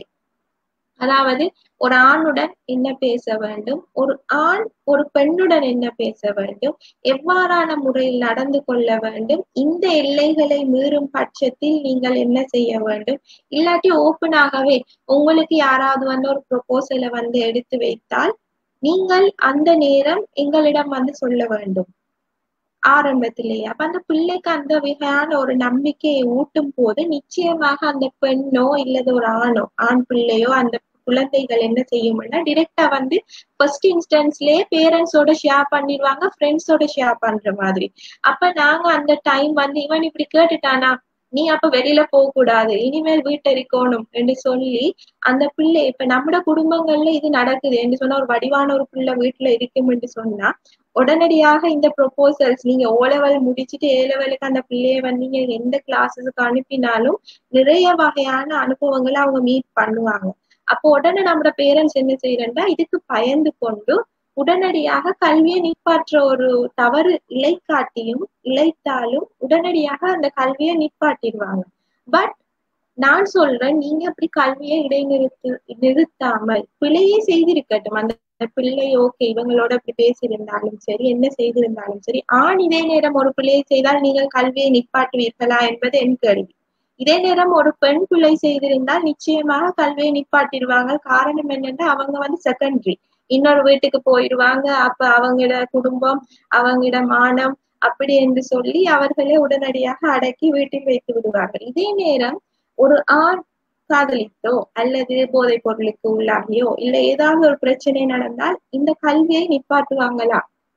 அதாவது ஒரு ஆணுடன் என்ன பேச வேண்டும் ஒரு ஆண் ஒரு பெண்ணுடன் என்ன பேச வேண்டும் எவ்வாறான முறையில் நடந்து கொள்ள வேண்டும் இந்த எல்லைகளை மீறும் பட்சத்தில் நீங்கள் என்ன செய்ய வேண்டும் இல்லாட்டி ஓப்பனாகவே உங்களுக்கு யாராவது வந்து ஒரு ப்ரொபோசலை வந்து எடுத்து வைத்தால் நீங்கள் அந்த நேரம் எங்களிடம் வந்து சொல்ல வேண்டும் ஆரம்பத்திலேயே அப்ப அந்த பிள்ளைக்கு அந்த வகையான ஒரு நம்பிக்கையை ஊட்டும் போது நிச்சயமாக அந்த பெண்ணோ இல்லது ஒரு ஆணோ ஆண் பிள்ளையோ அந்த குழந்தைகள் என்ன செய்யும்னா டிரெக்டா வந்து ஃபர்ஸ்ட் இன்ஸ்டன்ஸ்லயே பேரண்ட்ஸோட ஷேர் பண்ணிடுவாங்க ஃப்ரெண்ட்ஸோட ஷேர் பண்ற மாதிரி அப்ப நாங்க அந்த டைம் வந்து இவன் இப்படி கேட்டுட்டானா நீ அப்ப வெளியில போக கூடாது இனிமேல் வீட்டை இருக்கணும் என்று சொல்லி அந்த பிள்ளை இப்ப நம்ம குடும்பங்கள்ல இது நடக்குது என்று சொன்னா ஒரு வடிவான ஒரு பிள்ளை வீட்டுல இருக்கும் என்று சொன்னா உடனடியாக இந்த ப்ரொபோசல்ஸ் நீங்க ஓ லெவல் முடிச்சுட்டு ஏ லெவலுக்கு அந்த பிள்ளைய வந்து நீங்க எந்த கிளாஸஸுக்கு அனுப்பினாலும் நிறைய வகையான அனுபவங்களை அவங்க மீட் பண்ணுவாங்க அப்போ உடனே நம்மளோட பேரண்ட்ஸ் என்ன செய்யறா இதுக்கு பயந்து கொண்டு உடனடியாக கல்வியை நிப்பாற்ற ஒரு தவறு இழைக்காட்டியும் இழைத்தாலும் உடனடியாக அந்த கல்வியை நிப்பாட்டிடுவாங்க பட் நான் சொல்றேன் நீங்க அப்படி கல்வியை இடைநிறுத்து நிறுத்தாமல் பிழையே செய்திருக்கட்டும் அந்த பிள்ளை ஓகே இவங்களோட இப்படி பேசியிருந்தாலும் சரி என்ன செய்திருந்தாலும் சரி ஆண் இதே நேரம் ஒரு பிள்ளையை செய்தால் நீங்கள் கல்வியை நிப்பாட்டுவீர்களா என்பது என் கேள்வி இதே நேரம் ஒரு பெண் பிள்ளை செய்திருந்தால் நிச்சயமாக கல்வியை நிப்பாட்டிடுவாங்க காரணம் என்னன்னா அவங்க வந்து செகண்டரி இன்னொரு வீட்டுக்கு போயிடுவாங்க அப்ப அவங்களோட குடும்பம் அவங்களோட மானம் அப்படி என்று சொல்லி அவர்களே உடனடியாக அடக்கி வீட்டில் வைத்து விடுவார்கள் இதே நேரம் ஒரு ஆண் காதலித்தோ அல்லது போதைப் பொருளுக்கு உள்ளாகியோ இல்ல ஏதாவது ஒரு பிரச்சனை நடந்தால் இந்த கல்வியை நிப்பாட்டுவாங்களா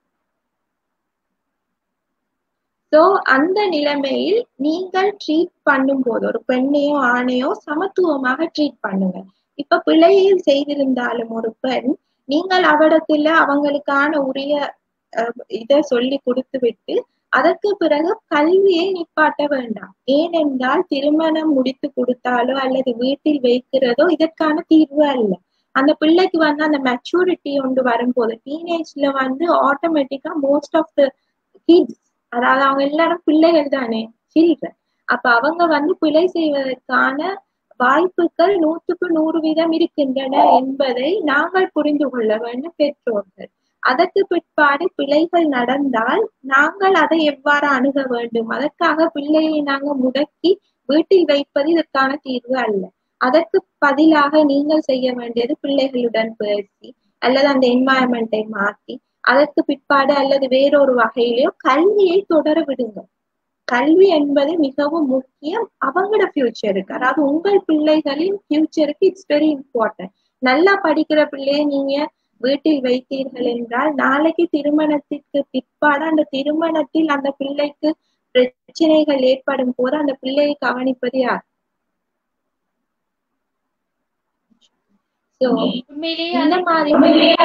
சோ அந்த நிலைமையில் நீங்கள் ட்ரீட் பண்ணும் போது ஒரு பெண்ணையோ ஆணையோ சமத்துவமாக ட்ரீட் பண்ணுங்க இப்ப பிழையில் செய்திருந்தாலும் ஒரு பெண் நீங்கள் அவடத்துல அவங்களுக்கான உரிய இத சொல்லி கொடுத்து விட்டு அதற்கு பிறகு கல்வியை நிப்பாட்ட வேண்டாம் ஏனென்றால் திருமணம் முடித்து கொடுத்தாலோ அல்லது வீட்டில் வைக்கிறதோ இதற்கான தீர்வு அல்ல அந்த பிள்ளைக்கு வந்து அந்த மெச்சூரிட்டி ஒன்று வரும்போது டீனேஜ்ல வந்து ஆட்டோமேட்டிக்கா மோஸ்ட் ஆஃப் த கிட்ஸ் அதாவது அவங்க எல்லாரும் பிள்ளைகள் தானே சில்ட்ரன் அப்ப அவங்க வந்து பிழை செய்வதற்கான வாய்ப்புகள் நூற்றுக்கு நூறு வீதம் இருக்கின்றன என்பதை நாங்கள் புரிந்து கொள்ள வேண்டும் பெற்றோர்கள் அதற்கு பிற்பாடு பிழைகள் நடந்தால் நாங்கள் அதை எவ்வாறு அணுக வேண்டும் அதற்காக பிள்ளையை நாங்கள் முடக்கி வீட்டில் வைப்பது இதற்கான தீர்வு அல்ல அதற்கு பதிலாக நீங்கள் செய்ய வேண்டியது பிள்ளைகளுடன் பேசி அல்லது அந்த என்வாயன்மெண்டை மாற்றி அதற்கு பிற்பாடு அல்லது வேறொரு வகையிலோ கல்வியை தொடர விடுங்க கல்வி என்பது மிகவும் முக்கியம் அவங்களோட ஃபியூச்சருக்கு அதாவது உங்கள் பிள்ளைகளின் ஃபியூச்சருக்கு இட்ஸ் வெரி இம்பார்ட்டன்ட் நல்லா படிக்கிற பிள்ளைய நீங்க வீட்டில் வைத்தீர்கள் என்றால் நாளைக்கு திருமணத்திற்கு பிற்பாடு அந்த திருமணத்தில் அந்த பிள்ளைக்கு பிரச்சனைகள் ஏற்படும் போது அந்த பிள்ளையை கவனிப்பது யார் சோ உண்மையிலேயே இந்த அது- மாதிரி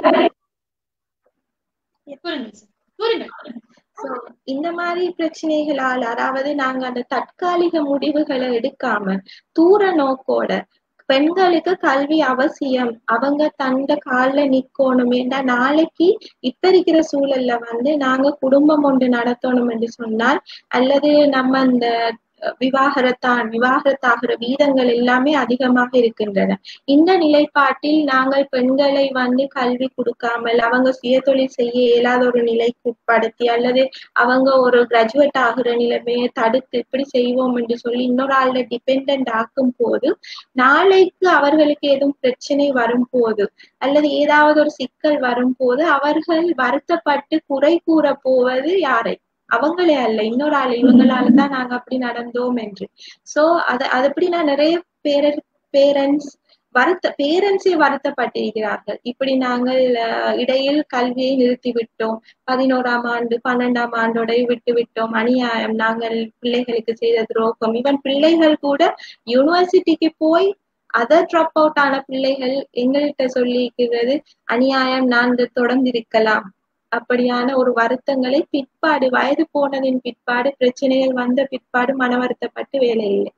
கூறுங்கள் சார். கூறுங்கள் So, இந்த மாதிரி பிரச்சனைகளால் அதாவது நாங்க அந்த தற்காலிக முடிவுகளை எடுக்காம தூர நோக்கோட பெண்களுக்கு கல்வி அவசியம் அவங்க தந்த கால்ல நிக்கணும் ஏண்டா நாளைக்கு இப்ப இருக்கிற சூழல்ல வந்து நாங்க குடும்பம் ஒன்று நடத்தணும் என்று சொன்னால் அல்லது நம்ம அந்த விவாகரத்தான் விவாகரத்தாகிற வீதங்கள் எல்லாமே அதிகமாக இருக்கின்றன இந்த நிலைப்பாட்டில் நாங்கள் பெண்களை வந்து கல்வி கொடுக்காமல் அவங்க சுயதொழில் செய்ய இயலாத ஒரு நிலைக்கு உட்படுத்தி அல்லது அவங்க ஒரு கிராஜுவேட் ஆகுற நிலைமையை தடுத்து இப்படி செய்வோம் என்று சொல்லி இன்னொரு ஆள்ல டிபெண்ட் ஆக்கும் போது நாளைக்கு அவர்களுக்கு எதுவும் பிரச்சனை வரும்போது அல்லது ஏதாவது ஒரு சிக்கல் வரும்போது அவர்கள் வருத்தப்பட்டு குறை கூற போவது யாரை அவங்களே அல்ல இன்னொரு ஆள் இவங்களால தான் நாங்க அப்படி நடந்தோம் என்று சோ அத அது அப்படி நான் நிறைய பேர பேரண்ட்ஸ் வருத்த பேரண்ட்ஸே வருத்தப்பட்டிருக்கிறார்கள் இப்படி நாங்கள் அஹ், இடையில் கல்வியை நிறுத்திவிட்டோம் பதினோராம் ஆண்டு பன்னெண்டாம் ஆண்டோட விட்டு விட்டோம் அநியாயம் நாங்கள் பிள்ளைகளுக்கு செய்த துரோகம் ஈவன் பிள்ளைகள் கூட யூனிவர்சிட்டிக்கு போய் அதர் ட்ராப் அவுட் ஆன பிள்ளைகள் எங்கள்கிட்ட சொல்லியிருக்கிறது அநியாயம் நாங்கள் தொடர்ந்து இருக்கலாம் அப்படியான ஒரு வருத்தங்களை பிற்பாடு வயது போனதின் பிற்பாடு பிரச்சனைகள் வந்த பிற்பாடு மன வருத்தப்பட்டு வேலை இல்லை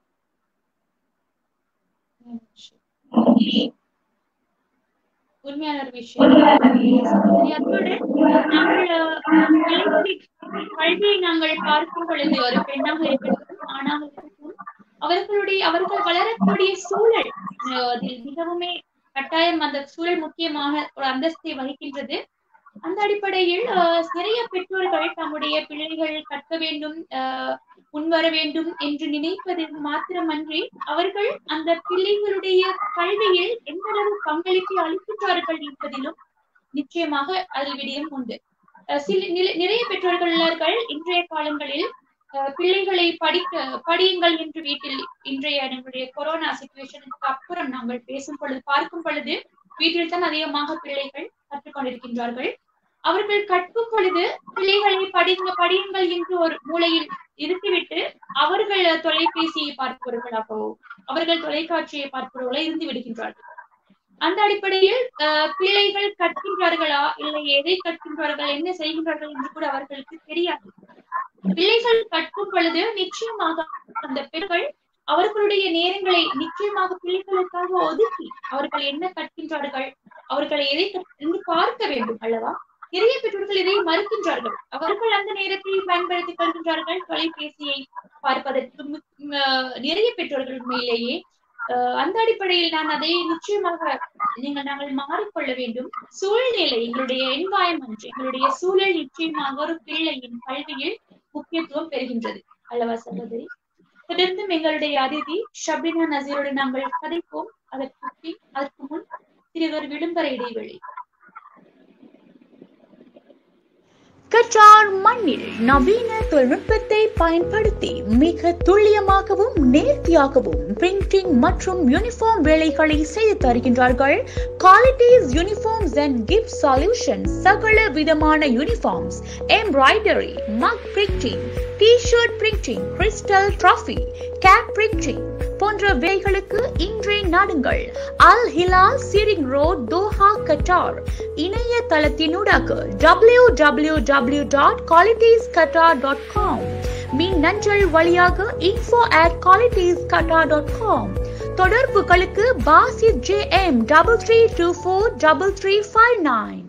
உண்மையான ஒரு விஷயம் சரி, அத்துடன் நாங்கள் அஹ், பிள்ளைகளை கல்வியை நாங்கள் பார்க்கும் பொழுது ஒரு பெண்ணாக இருக்கட்டும் ஆணாக இருக்கட்டும் அவர்களுடைய அவர்கள் வளரக்கூடிய சூழல் அஹ், அதில் மிகவுமே கட்டாயம் அந்த சூழல் முக்கியமாக ஒரு அந்தஸ்தை வகிக்கின்றது அந்த அடிப்படையில் அஹ், நிறைய பெற்றோர்கள் தம்முடைய பிள்ளைகள் கற்க வேண்டும் அஹ், முன்வர வேண்டும் என்று நினைப்பது மாத்திரமன்றி அவர்கள் அந்த பிள்ளைகளுடைய கல்வியில் எந்த அளவு பங்களிப்பை அளிக்கின்றார்கள் என்பதிலும் நிச்சயமாக அதில் விடயம் உண்டு அஹ் சில நில- நிறைய பெற்றோர்கள் உள்ளார்கள் இன்றைய காலங்களில் அஹ், பிள்ளைகளை படிக்க படியுங்கள் என்று வீட்டில் இன்றைய நம்முடைய கொரோனா சுச்சுவேஷனுக்கு அப்புறம் நாங்கள் பேசும் பொழுது பார்க்கும் பொழுது வீட்டில் தான் அதிகமாக பிள்ளைகள் கற்றுக்கொண்டிருக்கின்றார்கள் அவர்கள் கற்கும் பொழுது பிள்ளைகளை படிங்க படியுங்கள் என்று ஒரு மூலையில் இருத்திவிட்டு அவர்கள் தொலைபேசியை பார்ப்பவர்களாகவோ அவர்கள் தொலைக்காட்சியை பார்ப்பவர்களோ இருந்து விடுகின்றார்கள் அந்த அடிப்படையில் அஹ், பிள்ளைகள் கற்கின்றார்களா இல்லை எதை கற்கின்றார்கள் என்ன செய்கின்றார்கள் என்று கூட அவர்களுக்கு தெரியாது பிள்ளைகள் கற்கும் பொழுது நிச்சயமாக அந்த பெண்கள் அவர்களுடைய நேரங்களை நிச்சயமாக பிள்ளைகளுக்காக ஒதுக்கி அவர்கள் என்ன கற்கின்றார்கள் அவர்கள் எதை கற்- என்று பார்க்க வேண்டும் அல்லவா நிறைய பெற்றோர்கள் இதை மறுக்கின்றார்கள் அவர்கள் அந்த நேரத்தை பயன்படுத்திக் கொள்கின்றார்கள் தொலைபேசியை பார்ப்பதற்கு மு- அஹ் நிறைய பெற்றோர்கள் உண்மையிலேயே அஹ் அந்த அடிப்படையில் நான் அதை நிச்சயமாக நீங்கள் நாங்கள் மாறிக்கொள்ள வேண்டும் சூழ்நிலை எங்களுடைய என்வாயன்மெண்ட் எங்களுடைய சூழல் நிச்சயமாக ஒரு பிள்ளையின் கல்வியில் முக்கியத்துவம் பெறுகின்றது அல்லவா சகோதரி தொடர்ந்தும் எங்களுடைய அதிதி ஷபினா நசீரோடு நாங்கள் கதைப்போம் அதற்கு பின் அதற்கு முன் சிறிதொரு விளம்பர இடைவெளி கற்றார் மண்ணில் நவீன தொழில்நுட்பத்தை பயன்படுத்தி மிக துல்லியமாகவும் நேர்த்தியாகவும் பிரிண்டிங் மற்றும் யூனிஃபார்ம் வேலைகளை செய்து தருகின்றார்கள் qualities uniforms and gift solutions சகல விதமான uniforms embroidery mug printing T shirt printing crystal trophy cap printing போன்ற வேலைகளுக்கு இன்றே நாடுங்கள் அல் ஹிலால் சீரிங் ரோட் தோஹா கட்டார் இணையதளத்தினூடாக W W W dot qualities Qatar dot com மின் நஞ்சல் வழியாக info at qualities Qatar dot com தொடர்புகளுக்கு Basith J M double three two four double three five nine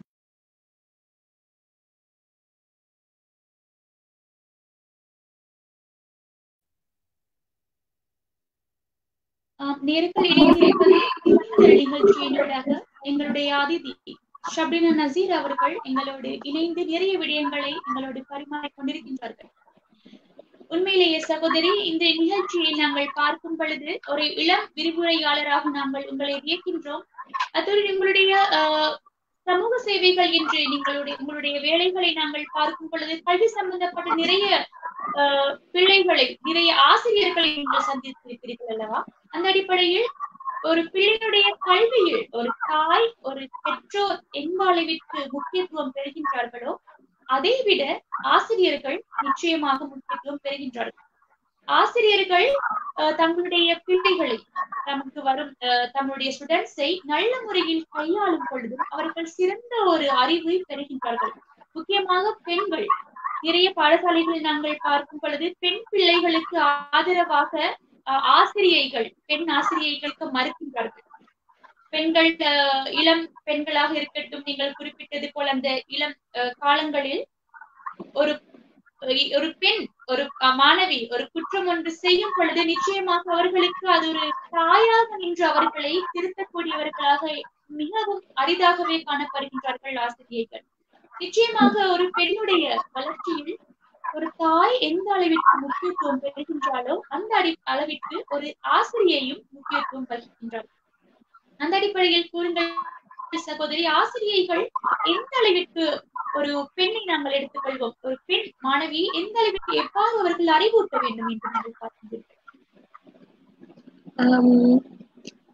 ஆம், நேர்கள் இணைந்திருப்பது இந்த நிகழ்ச்சியினூடாக எங்களுடைய அதிதி ஷப்ரினா நசீர் அவர்கள் எங்களோடு இணைந்து நிறைய விடயங்களை எங்களோடு பரிமாறிக் கொண்டிருக்கின்றார்கள் உண்மையிலேயே சகோதரி இந்த நிகழ்ச்சியை நாங்கள் பார்க்கும் பொழுது ஒரு இளம் விரிவுரையாளராக நாங்கள் உங்களை வியக்கின்றோம் அத்துடன் உங்களுடைய ஆஹ், சமூக சேவைகள் என்று நீங்களுடைய உங்களுடைய வேலைகளை நாங்கள் பார்க்கும் பொழுது கல்வி சம்பந்தப்பட்ட நிறைய ஆஹ், பிள்ளைகளை நிறைய ஆசிரியர்களை நீங்கள் சந்தித்திருக்கிறீர்கள் அல்லவா அந்த அடிப்படையில் ஒரு பிள்ளையினுடைய கல்வியில் ஒரு தாய் ஒரு பெற்றோர் எங்காளவிற்கு முக்கியத்துவம் பெறுகின்றார்களோ அதை விட ஆசிரியர்கள் நிச்சயமாக முக்கியத்துவம் பெறுகின்றார்கள் ஆசிரியர்கள் அஹ், தங்களுடைய பிள்ளைகளை நமக்கு வரும் அஹ், தம்முடைய ஸ்டூடெண்ட்ஸை நல்ல முறையில் கையாளும் பொழுது அவர்கள் சிறந்த ஒரு அறிவை பெறுகின்றார்கள் முக்கியமாக பெண்கள் நிறைய பாடசாலைகளில் நாங்கள் பார்க்கும் பொழுது பெண் பிள்ளைகளுக்கு ஆதரவாக அஹ், ஆசிரியைகள் பெண் ஆசிரியைகளுக்கு மறுக்கின்றார்கள் பெண்கள் அஹ், இளம் பெண்களாக இருக்கட்டும் நீங்கள் குறிப்பிட்டது போல் அந்த இளம் அஹ், காலங்களில் ஒரு ஒரு பெண் ஒரு அஹ், மாணவி ஒரு குற்றம் ஒன்று செய்யும் பொழுது நிச்சயமாக அவர்களுக்கு அது ஒரு தாயாக நின்று அவர்களை திருத்தக்கூடியவர்களாக மிகவும் அரிதாகவே காணப்படுகின்றார்கள் ஆசிரியர்கள் நிச்சயமாக ஒரு பெண்ணுடைய வளர்ச்சியில் ஒரு தாய் எந்த அளவிற்கு முக்கியத்துவம் பெறுகின்றாலோ அந்த அடி அளவிற்கு ஒரு ஆசிரியையும் முக்கியத்துவம் வகிக்கின்றார் அந்த அடிப்படையில் கூறுங்கள் சகோதரி ஆசிரியைகள் எந்த அளவிற்கு ஒரு பெண்ணை நாங்கள் எடுத்துக்கொள்வோம் ஒரு பெண் மாணவி எந்த அளவிற்கு எவ்வாறு அவர்கள் அறிவூட்ட வேண்டும் என்று நாங்கள் பார்க்கின்றீர்கள் ஆம்,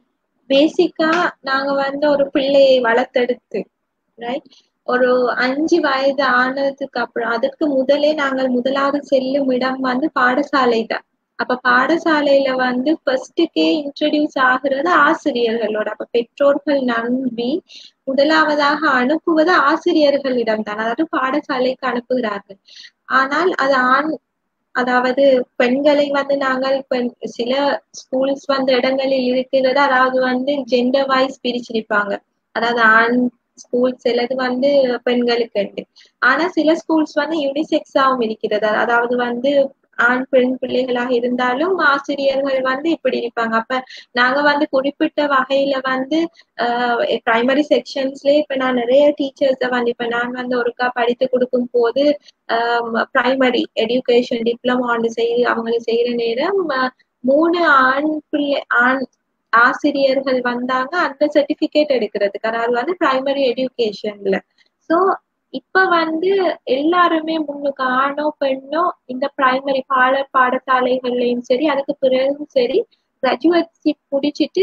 பேசிக்கா நாங்க வந்து ஒரு பிள்ளையை வளர்த்தெடுத்து ரைட் ஒரு அஞ்சு வயது ஆனதுக்கு அப்புறம் அதற்கு முதலே நாங்கள் முதலாவது செல்லும் இடம் வந்து பாடசாலை தான் அப்ப பாடசாலையில வந்து ஃபர்ஸ்டுக்கே இன்ட்ரடியூஸ் ஆகுறது ஆசிரியர்களோட அப்ப பெற்றோர்கள் நம்பி முதலாவதாக அனுப்புவது ஆசிரியர்களிடம் தான் அதாவது பாடசாலைக்கு அனுப்புகிறார்கள் ஆனால் அது ஆண் அதாவது பெண்களை வந்து நாங்கள் பெண் சில ஸ்கூல்ஸ் வந்து இடங்களில் இருக்கிறது அதாவது வந்து ஜெண்டர் வைஸ் பிரிச்சிருப்பாங்க அதாவது ஆண் ஸ்கூல் சிலது வந்து பெண்களுக்கு உண்டு ஆனா சில ஸ்கூல்ஸ் வந்து யூனிசெக்ஸாவும் இருக்கிறது அதாவது வந்து ஆண் பெண் பிள்ளைகளாக இருந்தாலும் ஆசிரியர்கள் வந்து இப்படி இருப்பாங்க அப்ப நாங்க வந்து குறிப்பிட்ட வகையில வந்து பிரைமரி செக்ஷன்ஸ்லயே இப்ப நான் நிறைய டீச்சர்ஸ வந்து இப்ப நான் வந்து ஒருக்கா படித்து கொடுக்கும் போது பிரைமரி எஜுகேஷன் டிப்ளமா ஒன்று செய் அவங்களுக்கு செய்யற நேரம் மூணு ஆண் பிள்ளை ஆண் ஆசிரியர்கள் வந்தாங்க அந்த சர்டிபிகேட் எடுக்கிறதுக்கு அதாவது வந்து பிரைமரி எஜுகேஷன்ல சோ இப்ப வந்து எல்லாருமே முன்னுக்கு ஆணோ பெண்ணோ இந்த பிரைமரி பாலர் பாடசாலைகள்லயும் சரி அதுக்கு பிறகும் சரி கிராஜுவேட்ஷிப் முடிச்சிட்டு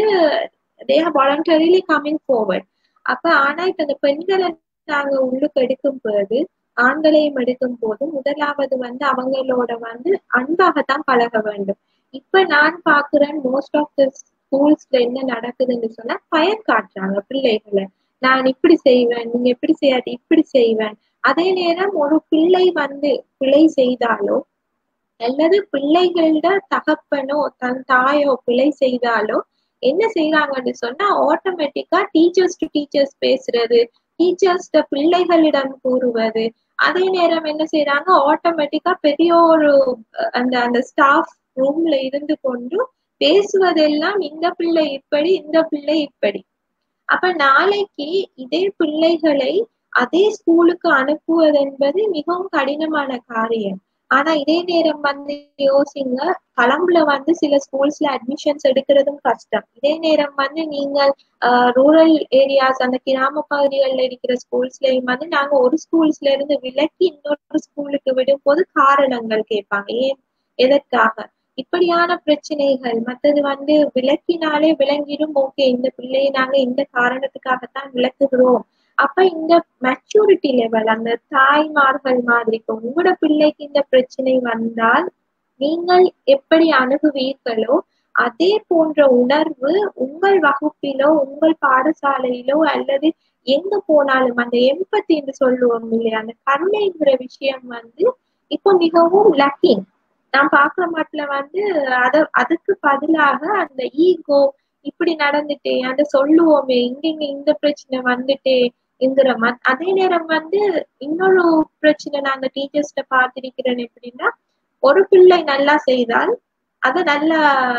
தேவ வாலண்டரிலி கம்மிங் ஃபார்வர்ட் அப்ப ஆனா இப்ப இந்த பெண்களை நாங்க உள்ளுக்கு எடுக்கும் போது ஆண்களையும் எடுக்கும் போது முதலாவது வந்து அவங்களோட வந்து அன்பாகத்தான் பழக வேண்டும் இப்ப நான் பாக்குறேன் மோஸ்ட் ஆஃப் த ஸ்கூல்ஸ்ல என்ன நடக்குதுன்னு சொன்னா பயன் காட்டுறாங்க பிள்ளைகளை நான் இப்படி செய்வேன் நீங்க எப்படி செய்யாது இப்படி செய்வேன் அதே நேரம் ஒரு பிள்ளை வந்து பிழை செய்தாலோ அல்லது பிள்ளைகளோட தகப்பனோ தன் தாயோ பிழை செய்தாலோ என்ன செய்யறாங்கன்னு சொன்னா ஆட்டோமேட்டிக்கா டீச்சர்ஸ் டு டீச்சர்ஸ் பேசுறது டீச்சர்ஸ் பிள்ளைகளிடம் கூறுவது அதே நேரம் என்ன செய்யறாங்க ஆட்டோமேட்டிக்கா பெரிய ஒரு அந்த அந்த ஸ்டாஃப் ரூம்ல இருந்து கொண்டு பேசுவதெல்லாம் இந்த பிள்ளை இப்படி இந்த பிள்ளை இப்படி அப்ப நாளைக்கு இதே பிள்ளைகளை அதே ஸ்கூலுக்கு அனுப்புவது என்பது மிகவும் கடினமான காரியம் ஆனா இதே நேரம் வந்து யோசிங்க களம்புல வந்து சில ஸ்கூல்ஸ்ல அட்மிஷன்ஸ் எடுக்கிறதும் கஷ்டம் இதே நேரம் வந்து நீங்கள் ரூரல் ஏரியாஸ் அந்த கிராம பகுதிகளில் இருக்கிற ஸ்கூல்ஸ்லயும் வந்து நாங்க ஒரு ஸ்கூல்ஸ்ல இருந்து விலக்கி இன்னொரு ஸ்கூலுக்கு விடும் போது காரணங்கள் கேட்பாங்க ஏன் எதற்காக இப்படியான பிரச்சனைகள் மற்றது வந்து விளக்கினாலே விளங்கிடும் ஓகே இந்த பிள்ளையை நாங்க இந்த காரணத்துக்காகத்தான் விளக்குகிறோம் அப்ப இந்த மெச்சூரிட்டி லெவல் அந்த தாய்மார்கள் மாதிரி இப்போ உங்களோட பிள்ளைக்கு இந்த பிரச்சனை வந்தால் நீங்கள் எப்படி அணுகுவீர்களோ அதே போன்ற உணர்வு உங்கள் வகுப்பிலோ உங்கள் பாடசாலையிலோ அல்லது எங்க போனாலும் அந்த எம்பத்தி என்று சொல்லுவோம் இல்லையா அந்த கருணைங்கிற விஷயம் வந்து இப்போ மிகவும் லக்கிங் நான் பாக்குற மாட்டுல வந்து அத அதுக்கு பதிலாக அந்த ஈகோ இப்படி நடந்துட்டே அந்த சொல்லுவோமே இங்க இங்க இந்த பிரச்சனை வந்துட்டே என்கிற மத் அதே நேரம் வந்து இன்னொரு பிரச்சனை நான் அந்த டீச்சர்ஸ்ட பார்த்திருக்கிறேன் எப்படின்னா ஒரு பிள்ளை நல்லா செய்தால் அதை நல்லா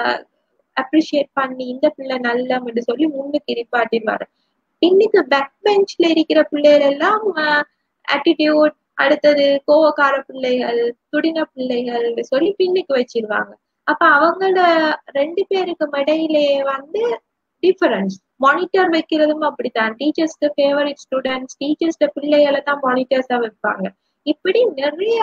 அப்ரிஷியேட் பண்ணி இந்த பிள்ளை நல்ல சொல்லி முன்னுக்கு இருப்பாட்டிடுவாரு இன்னைக்கு பேக் பெஞ்ச்ல இருக்கிற பிள்ளைகள் எல்லாம் ஆட்டிடியூட் அடுத்தது கோவக்கார பிள்ளைகள் துடின பிள்ளைகள் சொல்லி பின்னுக்கு வச்சிருவாங்க அப்ப அவங்களோட ரெண்டு பேருக்கு இடையிலே வந்து டிஃபரன்ஸ் மானிட்டர் வைக்கிறதும் அப்படித்தான் டீச்சர்ஸ்க்கு ஃபேவரட் ஸ்டூடெண்ட்ஸ் டீச்சர்ஸ்ட பிள்ளைகளை தான் மானிட்டர்ஸா வைப்பாங்க இப்படி நிறைய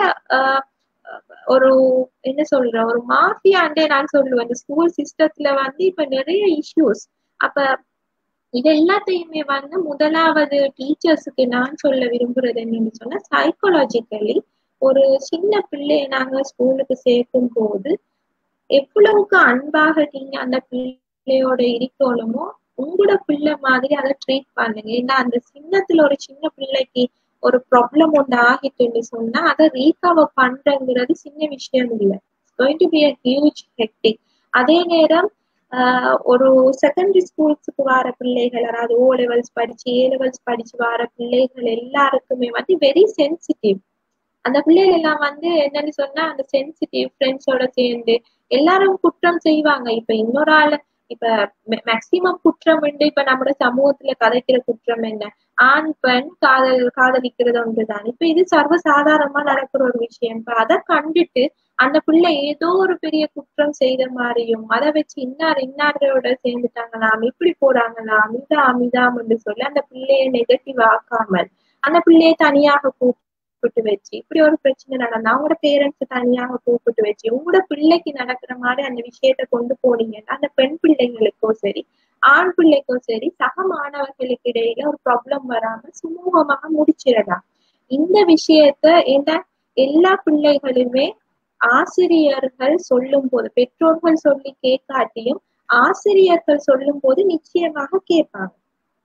ஒரு என்ன சொல்ற ஒரு மாஃபியாண்டே நான் சொல்லுவேன் இந்த ஸ்கூல் சிஸ்டத்துல வந்து இப்ப நிறைய இஷ்யூஸ் அப்ப இது எல்லாத்தையுமே வந்து முதலாவது டீச்சர்ஸுக்கு நான் சொல்ல விரும்புறது என்னன்னு சொன்னா சைக்கோலாஜிக்கலி ஒரு சின்ன பிள்ளைய நாங்க ஸ்கூலுக்கு சேர்க்கும் போது எவ்வளவுக்கு அன்பாக நீங்க அந்த பிள்ளையோட இருக்கணுமோ உங்களோட பிள்ளை மாதிரி அதை ட்ரீட் பண்ணுங்க ஏன்னா அந்த சின்னத்துல ஒரு சின்ன பிள்ளைக்கு ஒரு ப்ராப்ளம் ஒன்று ஆகிட்டுன்னு சொன்னா அதை ரீகவர் பண்றங்கிறது சின்ன விஷயம் இல்லை going to be a huge hectic அதே நேரம் ஒரு செகண்டரி ஸ்கூல்ஸுக்கு வர பிள்ளைகள் அதாவது ஓ லெவல்ஸ் படிச்சு ஏ லெவல்ஸ் படிச்சு வர பிள்ளைகள் எல்லாருக்குமே வந்து வெரி சென்சிட்டிவ் அந்த பிள்ளைகள் எல்லாம் வந்து என்னன்னு சொன்னா அந்த சென்சிட்டிவ் ஃப்ரெண்ட்ஸோட சேர்ந்து எல்லாரும் குற்றம் செய்வாங்க இப்ப இன்னொரு ஆள் இப்ப மேக்சிமம் குற்றம் உண்டு இப்ப நம்ம சமூகத்துல கதைக்கிற குற்றம் என்ன ஆண் பெண் காதல் காதலிக்கிறது ஒன்றுதான் இப்ப இது சர்வசாதாரணமா நடக்கிற ஒரு விஷயம் இப்ப அதை கண்டுட்டு அந்த பிள்ளை ஏதோ ஒரு பெரிய குற்றம் செய்த மாதிரியும் அதை வச்சு இன்னார் இன்னாரோட சேர்ந்துட்டாங்களாம் இப்படி போறாங்களாம் இதாம் இதாம் என்று சொல்லி அந்த பிள்ளைய நெகட்டிவ் ஆக்காமல் அந்த பிள்ளைய தனியாக கூப்பிட்டு வச்சு இப்படி ஒரு பிரச்சனை நடந்தா அவங்களோட பேரண்ட்ஸ் தனியாக கூப்பிட்டு வச்சு உங்களோட பிள்ளைக்கு நடக்கிற மாதிரி அந்த விஷயத்த கொண்டு போனீங்கன்னா அந்த பெண் பிள்ளைங்களுக்கோ சரி ஆண் பிள்ளைக்கும் சரி சக மாணவர்களுக்கு இடையில ஒரு ப்ராப்ளம் வராம சுமூகமாக முடிச்சிடலாம் இந்த விஷயத்த என்ன எல்லா பிள்ளைகளுமே ஆசிரியர்கள் சொல்லும் போது பெற்றோர்கள் சொல்லி கேட்காட்டியும் ஆசிரியர்கள் சொல்லும் போது நிச்சயமாக கேட்பாங்க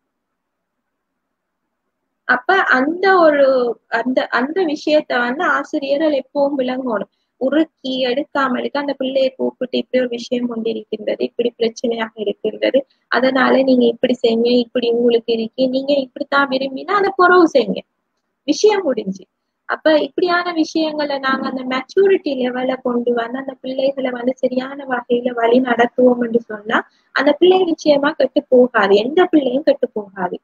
அப்ப அந்த ஒரு அந்த அந்த விஷயத்த வந்து ஆசிரியர்கள் எப்பவும் விளங்கணும் உருக்கி எடுக்காமலுக்கு அந்த பிள்ளையை கூப்பிட்டு இப்படி ஒரு விஷயம் கொண்டிருக்கின்றது இப்படி பிரச்சனையாக இருக்கின்றது அதனால நீங்க இப்படி செய்யுங்க இப்படி உங்களுக்கு இருக்கு நீங்க இப்படித்தான் விரும்பினா அதை குறவு செய்யுங்க விஷயம் முடிஞ்சு அப்ப இப்படியான விஷயங்களை நாங்க அந்த மெச்சூரிட்டி லெவல கொண்டு வந்து அந்த பிள்ளைகளை வந்து சரியான வகையில வழி நடத்துவோம் என்று சொன்னா அந்த பிள்ளை நிச்சயமா கெட்டு போகாது எந்த பிள்ளையும் கெட்டு போகாது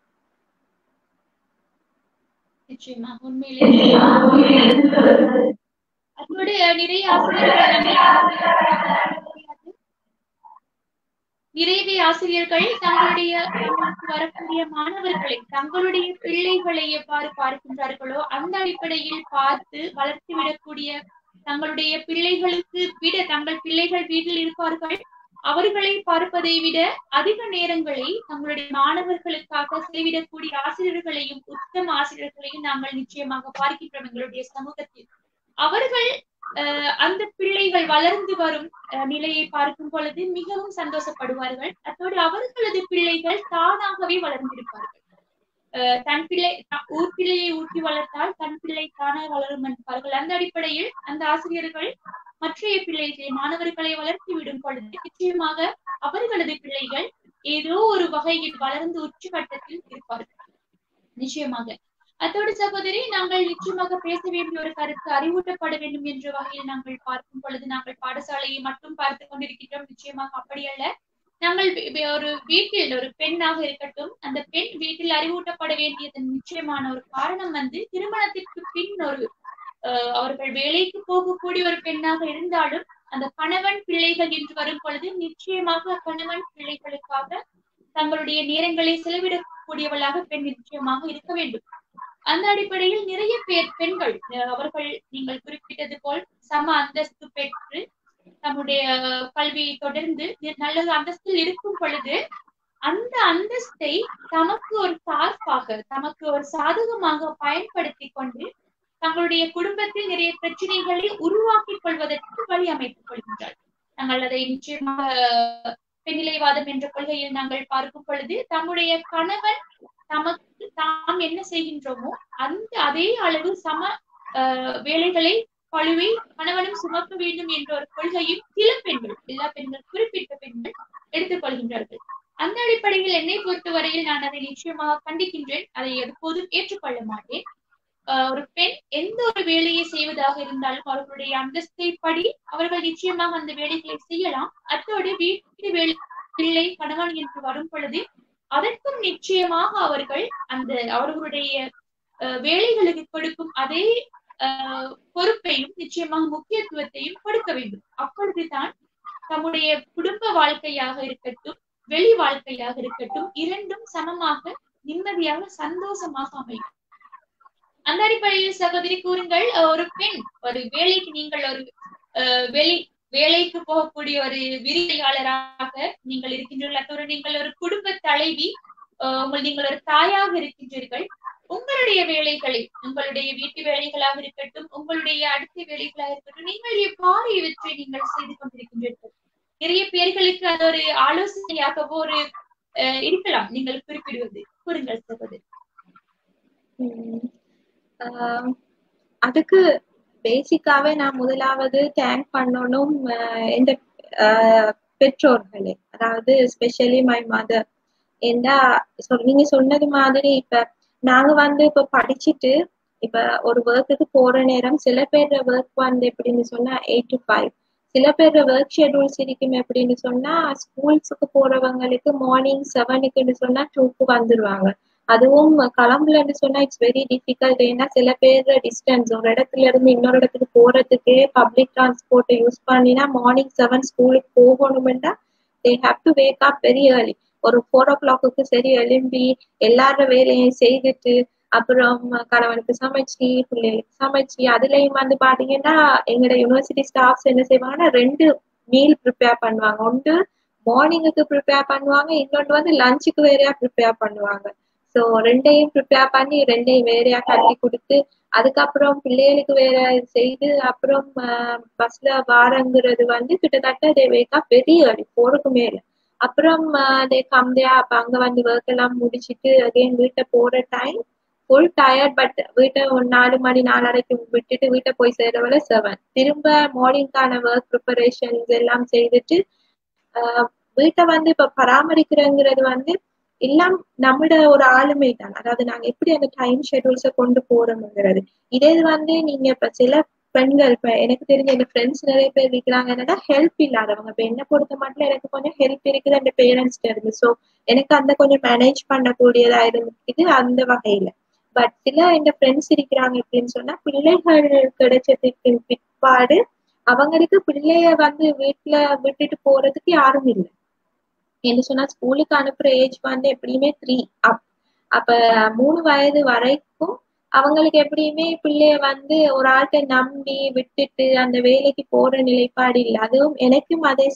நிச்சயமா உண்மையிலே அதோடு நிறைய ஆசிரியர்கள் நிறையவே ஆசிரியர்கள் தங்களுடைய தங்களுக்கு வரக்கூடிய மாணவர்களை தங்களுடைய பிள்ளைகளை எவ்வாறு பார்க்கின்றார்களோ அந்த அடிப்படையில் பார்த்து வளர்த்து விடக்கூடிய தங்களுடைய பிள்ளைகளுக்கு விட தங்கள் பிள்ளைகள் வீட்டில் இருப்பார்கள் அவர்களை பார்ப்பதை விட அதிக நேரங்களை தங்களுடைய மாணவர்களுக்காக செலவிடக்கூடிய ஆசிரியர்களையும் உத்தம ஆசிரியர்களையும் நாங்கள் நிச்சயமாக பார்க்கின்றோம் எங்களுடைய சமூகத்தில் அவர்கள் அந்த பிள்ளைகள் வளர்ந்து வரும் நிலையை பார்க்கும் பொழுது மிகவும் சந்தோஷப்படுவார்கள் அத்தோடு அவர்களது பிள்ளைகள் தானாகவே வளர்ந்திருப்பார்கள் தன் பிள்ளை ஊர் பிள்ளையை ஊட்டி வளர்த்தால் தன் பிள்ளை தானே வளரும் என்பார்கள் அந்த அடிப்படையில் அந்த ஆசிரியர்கள் மற்றைய பிள்ளைகளை மாணவர்களை வளர்த்து விடும் பொழுது நிச்சயமாக அவர்களது பிள்ளைகள் ஏதோ ஒரு வகையில் வளர்ந்து உச்சகட்டத்தில் இருப்பார்கள் நிச்சயமாக அத்தோடு சகோதரி நாங்கள் நிச்சயமாக பேச வேண்டிய ஒரு கருத்து அறிவூட்டப்பட வேண்டும் என்ற வகையில் நாங்கள் பார்க்கும் பொழுது நாங்கள் பாடசாலையை மட்டும் பார்த்து கொண்டிருக்கின்றோம் நிச்சயமாக அப்படி அல்ல நாங்கள் ஒரு வீட்டில் ஒரு பெண்ணாக இருக்கட்டும் அந்த பெண் வீட்டில் அறிவூட்டப்பட வேண்டியதன் நிச்சயமான ஒரு காரணம் வந்து திருமணத்திற்கு பின் ஒரு அவர்கள் வேலைக்கு போகக்கூடிய ஒரு பெண்ணாக இருந்தாலும் அந்த கணவன் பிள்ளைகள் என்று வரும் பொழுது நிச்சயமாக கணவன் பிள்ளைகளுக்காக தங்களுடைய நேரங்களை செலவிடக்கூடியவளாக பெண் நிச்சயமாக இருக்க வேண்டும் அந்த அடிப்படையில் நிறைய பேர் பெண்கள் அவர்கள் நீங்கள் குறிப்பிட்டது போல் சம அந்தஸ்து பெற்று தம்முடைய கல்வியை தொடர்ந்து நல்ல அந்தஸ்தில் இருக்கும் பொழுது அந்த அந்தஸ்தை தமக்கு ஒரு சார்பாக தமக்கு ஒரு சாதகமாக பயன்படுத்தி கொண்டு தங்களுடைய குடும்பத்தில் நிறைய பிரச்சனைகளை உருவாக்கிக் கொள்வதற்கு வழி அமைத்துக் கொள்கின்றார் நாங்கள் அதை நிச்சயமாக பெண்ணிலைவாதம் என்ற கொள்கையில் நாங்கள் பார்க்கும் பொழுது தம்முடைய கணவன் தமக்கு தாம் என்ன செய்கின்றோமோ அந்த அதே அளவு சம வேலைகளை பழுவை கணவனும் சுமக்க வேண்டும் என்ற ஒரு கொள்கையும் சில பெண்கள் எல்லா பெண்கள் குறிப்பிட்ட பெண்கள் எடுத்துக்கொள்கின்றார்கள் அந்த அடிப்படையில் என்னை பொறுத்தவரையில் நான் அதை நிச்சயமாக கண்டிக்கின்றேன் அதை எப்போதும் ஏற்றுக்கொள்ள மாட்டேன் ஒரு பெண் எந்த ஒரு வேலையை செய்வதாக இருந்தாலும் அவர்களுடைய அந்தஸ்தை படி அவர்கள் நிச்சயமாக அந்த வேலைகளை செய்யலாம் அத்தோடு வீட்டு வேலை பிள்ளை கணவன் என்று வரும் பொழுது அதற்கும் நிச்சயமாக அவர்கள் அந்த அவர்களுடைய வேலைகளுக்கு கொடுக்கும் அதே பொறுப்பையும் நிச்சயமாக முக்கியத்துவத்தையும் கொடுக்க வேண்டும் அப்பொழுதுதான் தம்முடைய குடும்ப வாழ்க்கையாக இருக்கட்டும் வெளி வாழ்க்கையாக இருக்கட்டும் இரண்டும் சமமாக நிம்மதியாக சந்தோஷமாக அமையும் அந்த அடிப்படையில் சகோதரி கூறுங்கள் ஒரு பெண் ஒரு வேலைக்கு நீங்கள் ஒரு வெளி வேலைக்கு போகக்கூடிய ஒரு விரிவையாளராக நீங்கள் இருக்கின்றீர்கள் அத்தோடு நீங்கள் ஒரு குடும்ப தலைவி உங்கள் நீங்கள் ஒரு தாயாக இருக்கின்றீர்கள் உங்களுடைய வேலைகளை உங்களுடைய வீட்டு வேலைகளாக இருக்கட்டும் உங்களுடைய அடுத்த வேலைகளாக இருக்கட்டும் நீங்கள் எவ்வாறு இவற்றை நீங்கள் செய்து கொண்டிருக்கின்றீர்கள் நிறைய பேர்களுக்கு அது ஒரு ஆலோசனையாகவோ ஒரு இருக்கலாம் நீங்கள் குறிப்பிடுவது கூறுங்கள் சகோதரி அதுக்கு பேசிக்காவே நான் முதலாவது தேங்க் பண்ணணும் இந்த பெற்றோர்களே அதாவது ஸ்பெஷலி மை மதர் ஏண்டா நீங்க சொன்னது மாதிரி இப்ப நாங்க வந்து இப்ப படிச்சுட்டு இப்ப ஒரு ஒர்க்குக்கு போற நேரம் சில பேர் ஒர்க் வந்து எப்படின்னு சொன்னா எயிட் டு ஃபைவ் சில பேர் ஒர்க் ஷெடியூல்ஸ் இருக்கும் எப்படின்னு சொன்னா ஸ்கூல்ஸுக்கு போறவங்களுக்கு மார்னிங் செவனுக்குன்னு சொன்னா டூக்கு வந்துருவாங்க அதுவும் கிளம்புலன்னு சொன்னா இட்ஸ் வெரி டிஃபிகல்ட் ஏன்னா சில பேர் டிஸ்டன்ஸ் ஒரு இடத்துல இருந்து இன்னொரு இடத்துக்கு போறதுக்கே பப்ளிக் டிரான்ஸ்போர்ட்டை யூஸ் பண்ணினா மார்னிங் செவன் ஸ்கூலுக்கு போகணும்னா they have to wake up very early ஒரு ஃபோர் ஓ கிளாக்கு சரி எழும்பி எல்லார வேலையும் செய்துட்டு அப்புறம் கணவனுக்கு சமைச்சு பிள்ளைகளுக்கு சமைச்சு அதுலயும் வந்து பாத்தீங்கன்னா எங்களோட யூனிவர்சிட்டி ஸ்டாஃப்ஸ் என்ன செய்வாங்கன்னா ரெண்டு மீல் ப்ரிப்பேர் பண்ணுவாங்க ஒன்று மார்னிங்குக்கு ப்ரிப்பேர் பண்ணுவாங்க இன்னொன்று வந்து லஞ்சுக்கு வேறையா ப்ரிப்பேர் பண்ணுவாங்க ஸோ ரெண்டையும் ப்ரிப்பேர் பண்ணி ரெண்டையும் வேறையா கட்டி கொடுத்து அதுக்கப்புறம் பிள்ளைகளுக்கு வேற இது செய்து அப்புறம் பஸ்ல வாரங்கிறது வந்து கிட்டத்தட்ட தே வேக்கா பெரிய அடி போருக்கு மேல அப்புறம் தே கம்தே அப்ப அங்க வந்து ஒர்க் எல்லாம் முடிச்சிட்டு அகைன் வீட்டை போற டைம் ஃபுல் டயர்ட் பட் வீட்டை ஒரு நாலு மணி நாலரைக்கு விட்டுட்டு வீட்டை போய் சேரவரை செவன் திரும்ப மார்னிங்கான ஒர்க் ப்ரிப்பரேஷன்ஸ் எல்லாம் செய்துட்டு வீட்டை வந்து இப்ப பராமரிக்கிறங்கிறது வந்து எல்லாம் நம்மட ஒரு ஆளுமை தான் அதாவது நாங்க எப்படி அந்த டைம் ஷெட்யூல்ஸை கொண்டு போறோம்ங்கிறது இதே வந்து நீங்க இப்ப சில பெண்கள் இப்ப எனக்கு தெரிஞ்ச எங்க ஃப்ரெண்ட்ஸ் நிறைய பேர் இருக்கிறாங்க என்னன்னா ஹெல்ப் இல்லாதவங்க இப்ப என்ன பொறுத்த மட்டும் எனக்கு கொஞ்சம் ஹெல்ப் இருக்குது அந்த பேரண்ட்ஸ்ல இருந்து ஸோ எனக்கு அந்த கொஞ்சம் மேனேஜ் பண்ணக்கூடியதா இருக்குது அந்த வகையில பட் சில எங்க ஃப்ரெண்ட்ஸ் இருக்கிறாங்க அப்படின்னு சொன்னா பிள்ளைகள் கிடைச்சதுக்கு பிற்பாடு அவங்களுக்கு பிள்ளைய வந்து வீட்டுல விட்டுட்டு போறதுக்கு யாரும் இல்லை என்ன சொன்னா ஸ்கூலுக்கு அனுப்புற ஏஜ் வந்து எப்படியுமே த்ரீ அப் அப்ப மூணு வயது வரைக்கும் அவங்களுக்கு எப்படியுமே பிள்ளைய வந்து ஒரு ஆட்டை நம்பி விட்டுட்டு அந்த வேலைக்கு போற நிலைப்பாடு இல்லை அதுவும் எனக்கும் அதே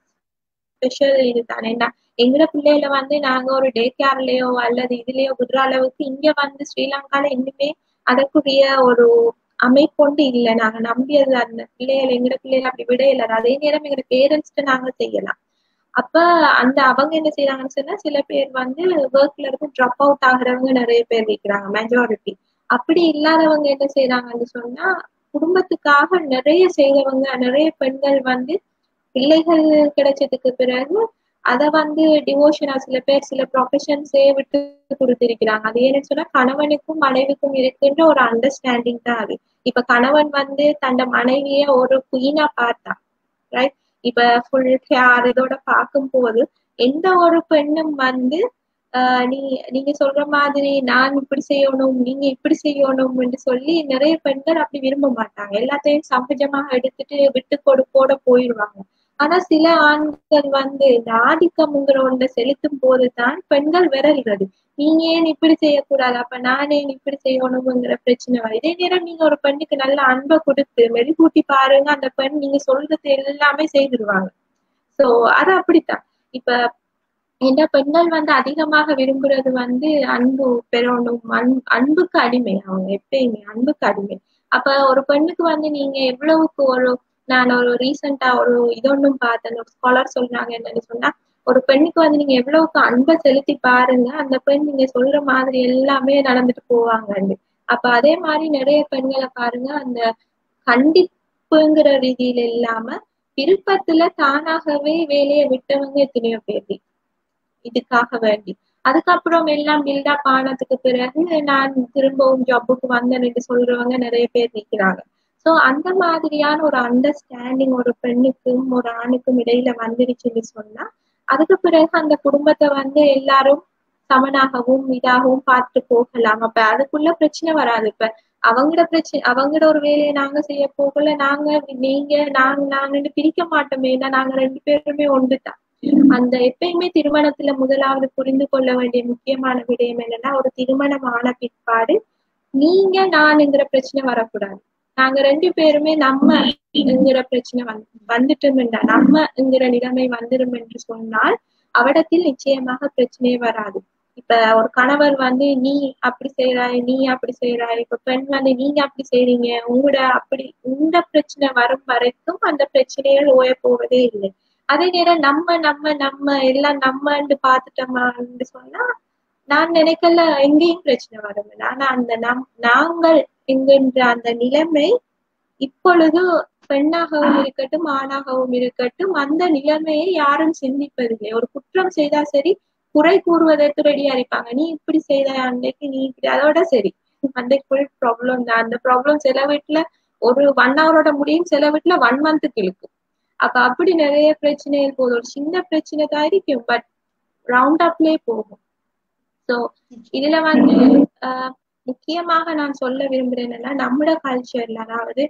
ஸ்பெஷல் இது தானே எங்கட பிள்ளைகள வந்து நாங்க ஒரு டே கேர்லயோ அல்லது இதுலயோ விடுற அளவுக்கு இங்க வந்து ஸ்ரீலங்கால இன்னுமே அதற்குரிய ஒரு அமைப்பொண்டு இல்லை நாங்க நம்பியது அந்த பிள்ளைகள் எங்கட பிள்ளைகள் அப்படி விட இல்லை அதே நேரம் எங்க பேரண்ட்ஸ்ட்டு நாங்க செய்யலாம் அப்ப அந்த அவங்க என்ன செய்யறாங்கன்னு சொன்னா சில பேர் வந்து ஒர்க்ல இருந்து ட்ராப் அவுட் ஆகுறவங்க நிறைய பேர் இருக்கிறாங்க மெஜாரிட்டி அப்படி இல்லாதவங்க என்ன செய்யறாங்கன்னு சொன்னா குடும்பத்துக்காக நிறைய செய்யறவங்க நிறைய பெண்கள் வந்து பிள்ளைகள் கிடைச்சதுக்கு பிறகு அத வந்து டிவோஷனா சில பேர் சில ப்ரொஃபஷன்ஸே விட்டு கொடுத்திருக்கிறாங்க அது ஏன்னு சொன்னா கணவனுக்கும் மனைவிக்கும் இருக்கின்ற ஒரு அண்டர்ஸ்டாண்டிங் தான் அது இப்ப கணவன் வந்து தன்னை மனைவிய ஒரு குயினா பார்த்தா ரைட் இப்ப ஃபுல் கேர் இதோட பார்க்கும் போது எந்த ஒரு பெண்ணும் வந்து ஆஹ் நீ நீங்க சொல்ற மாதிரி நான் இப்படி செய்யணும் நீங்க இப்படி செய்யணும்னு சொல்லி நிறைய பெண்கள் அப்படி விரும்ப மாட்டாங்க எல்லாத்தையும் சகஜமாக எடுத்துட்டு விட்டு கொடுப்போட போயிடுவாங்க ஆனா சில ஆண்கள் வந்து இந்த ஆதிக்கம்ங்கிற ஒன்றை செலுத்தும் போதுதான் பெண்கள் விரல்றது நீங்க ஏன் இப்படி செய்யக்கூடாது அப்ப நான் ஏன் இப்படி செய்யணுங்கிற பிரச்சனை வரும் இதே நேரம் நீங்க ஒரு பெண்ணுக்கு நல்ல அன்பை கொடுத்து மெருகூட்டி பாருங்க அந்த பெண் நீங்க சொல்றது எல்லாமே செய்திருவாங்க சோ அது அப்படித்தான் இப்ப இந்த பெண்கள் வந்து அதிகமாக விரும்புறது வந்து அன்பு பெறணும் அன் அன்புக்கு அடிமை அவங்க எப்பயுமே அன்புக்கு அடிமை அப்ப ஒரு பெண்ணுக்கு வந்து நீங்க எவ்வளவுக்கு ஒரு நான் ஒரு ரீசெண்டா ஒரு இதொன்னும் பார்த்தேன் ஒரு ஸ்காலர் சொல்றாங்க என்னன்னு சொன்னா ஒரு பெண்ணுக்கு வந்து நீங்க எவ்வளவுக்கு அன்பை செலுத்தி பாருங்க அந்த பெண் நீங்க சொல்ற மாதிரி எல்லாமே நடந்துட்டு போவாங்க அப்ப அதே மாதிரி நிறைய பெண்களை பாருங்க அந்த கண்டிப்புங்கிற ரீதியில இல்லாம விருப்பத்துல தானாகவே வேலையை விட்டவங்க எத்தனையோ பேர் இதுக்காக வேண்டி அதுக்கப்புறம் எல்லாம் பில்டப் ஆனதுக்கு பிறகு நான் திரும்பவும் ஜாப்புக்கு வந்தேன் என்று சொல்றவங்க நிறைய பேர் நிற்கிறாங்க சோ அந்த மாதிரியான ஒரு அண்டர்ஸ்டாண்டிங் ஒரு பெண்ணுக்கும் ஒரு ஆணுக்கும் இடையில வந்துடுச்சுன்னு சொன்னா அதுக்கு பிறகு அந்த குடும்பத்தை வந்து எல்லாரும் சமனாகவும் இதாகவும் பார்த்து போகலாம் அப்ப அதுக்குள்ள பிரச்சனை வராது இப்ப அவங்களோட பிரச்சனை அவங்களோட ஒரு வேலையை நாங்க செய்ய போகல நாங்க நீங்க நாங்க நாங்கன்னு பிரிக்க மாட்டோமே ஏன்னா நாங்க ரெண்டு பேருமே ஒன்றுதான் அந்த எப்பயுமே திருமணத்துல முதலாவது புரிந்து கொள்ள வேண்டிய முக்கியமான விடயம் என்னன்னா ஒரு திருமணம் ஆன பிற்பாடு நீங்க நான்ங்கிற பிரச்சனை வரக்கூடாது நாங்க ரெண்டு பேருமே நம்மங்கிற பிரச்சனை வந்து வந்துட்டோம்டா நம்மங்கிற நிலைமை வந்துடும் என்று சொன்னால் அவடத்தில் நிச்சயமாக பிரச்சனையே வராது இப்ப ஒரு கணவர் வந்து நீ அப்படி செய்யறாய் நீ அப்படி செய்யறாய் இப்ப பெண் வந்து நீங்க அப்படி செய்றீங்க உங்களோட அப்படி இந்த பிரச்சனை வரும் வரைக்கும் அந்த பிரச்சனைகள் ஓய போவதே இல்லை அதே நேரம் நம்ம நம்ம நம்ம எல்லாம் நம்மன்னு பாத்துட்டோமான்னு சொன்னா நான் நினைக்கல எங்கேயும் பிரச்சனை வரும் ஆனா அந்த நம் நாங்கள் என்கின்ற அந்த நிலைமை இப்பொழுது பெண்ணாகவும் இருக்கட்டும் ஆணாகவும் இருக்கட்டும் அந்த நிலைமையை யாரும் சிந்திப்பதில்லை ஒரு குற்றம் செய்தா சரி குறை கூறுவதற்கு ரெடியா இருப்பாங்க நீ இப்படி செய்த அன்னைக்கு நீ இப்படி அதோட சரி அந்த ஃபுல் ப்ராப்ளம் தான் அந்த ப்ராப்ளம் சில வீட்டுல ஒரு ஒன் ஹவரோட முடியும் சில வீட்டுல ஒன் மந்த்துக்கு இழுக்கும் அப்ப அப்படி நிறைய பிரச்சனைகள் போதும் ஒரு சின்ன பிரச்சனை தான் இருக்கும் பட் ரவுண்ட் அப்லயே போகும் சோ இதுல வந்து ஆஹ் முக்கியமாக நான் சொல்ல விரும்புறேன் என்னன்னா நம்மளோட கல்ச்சர்ல அதாவது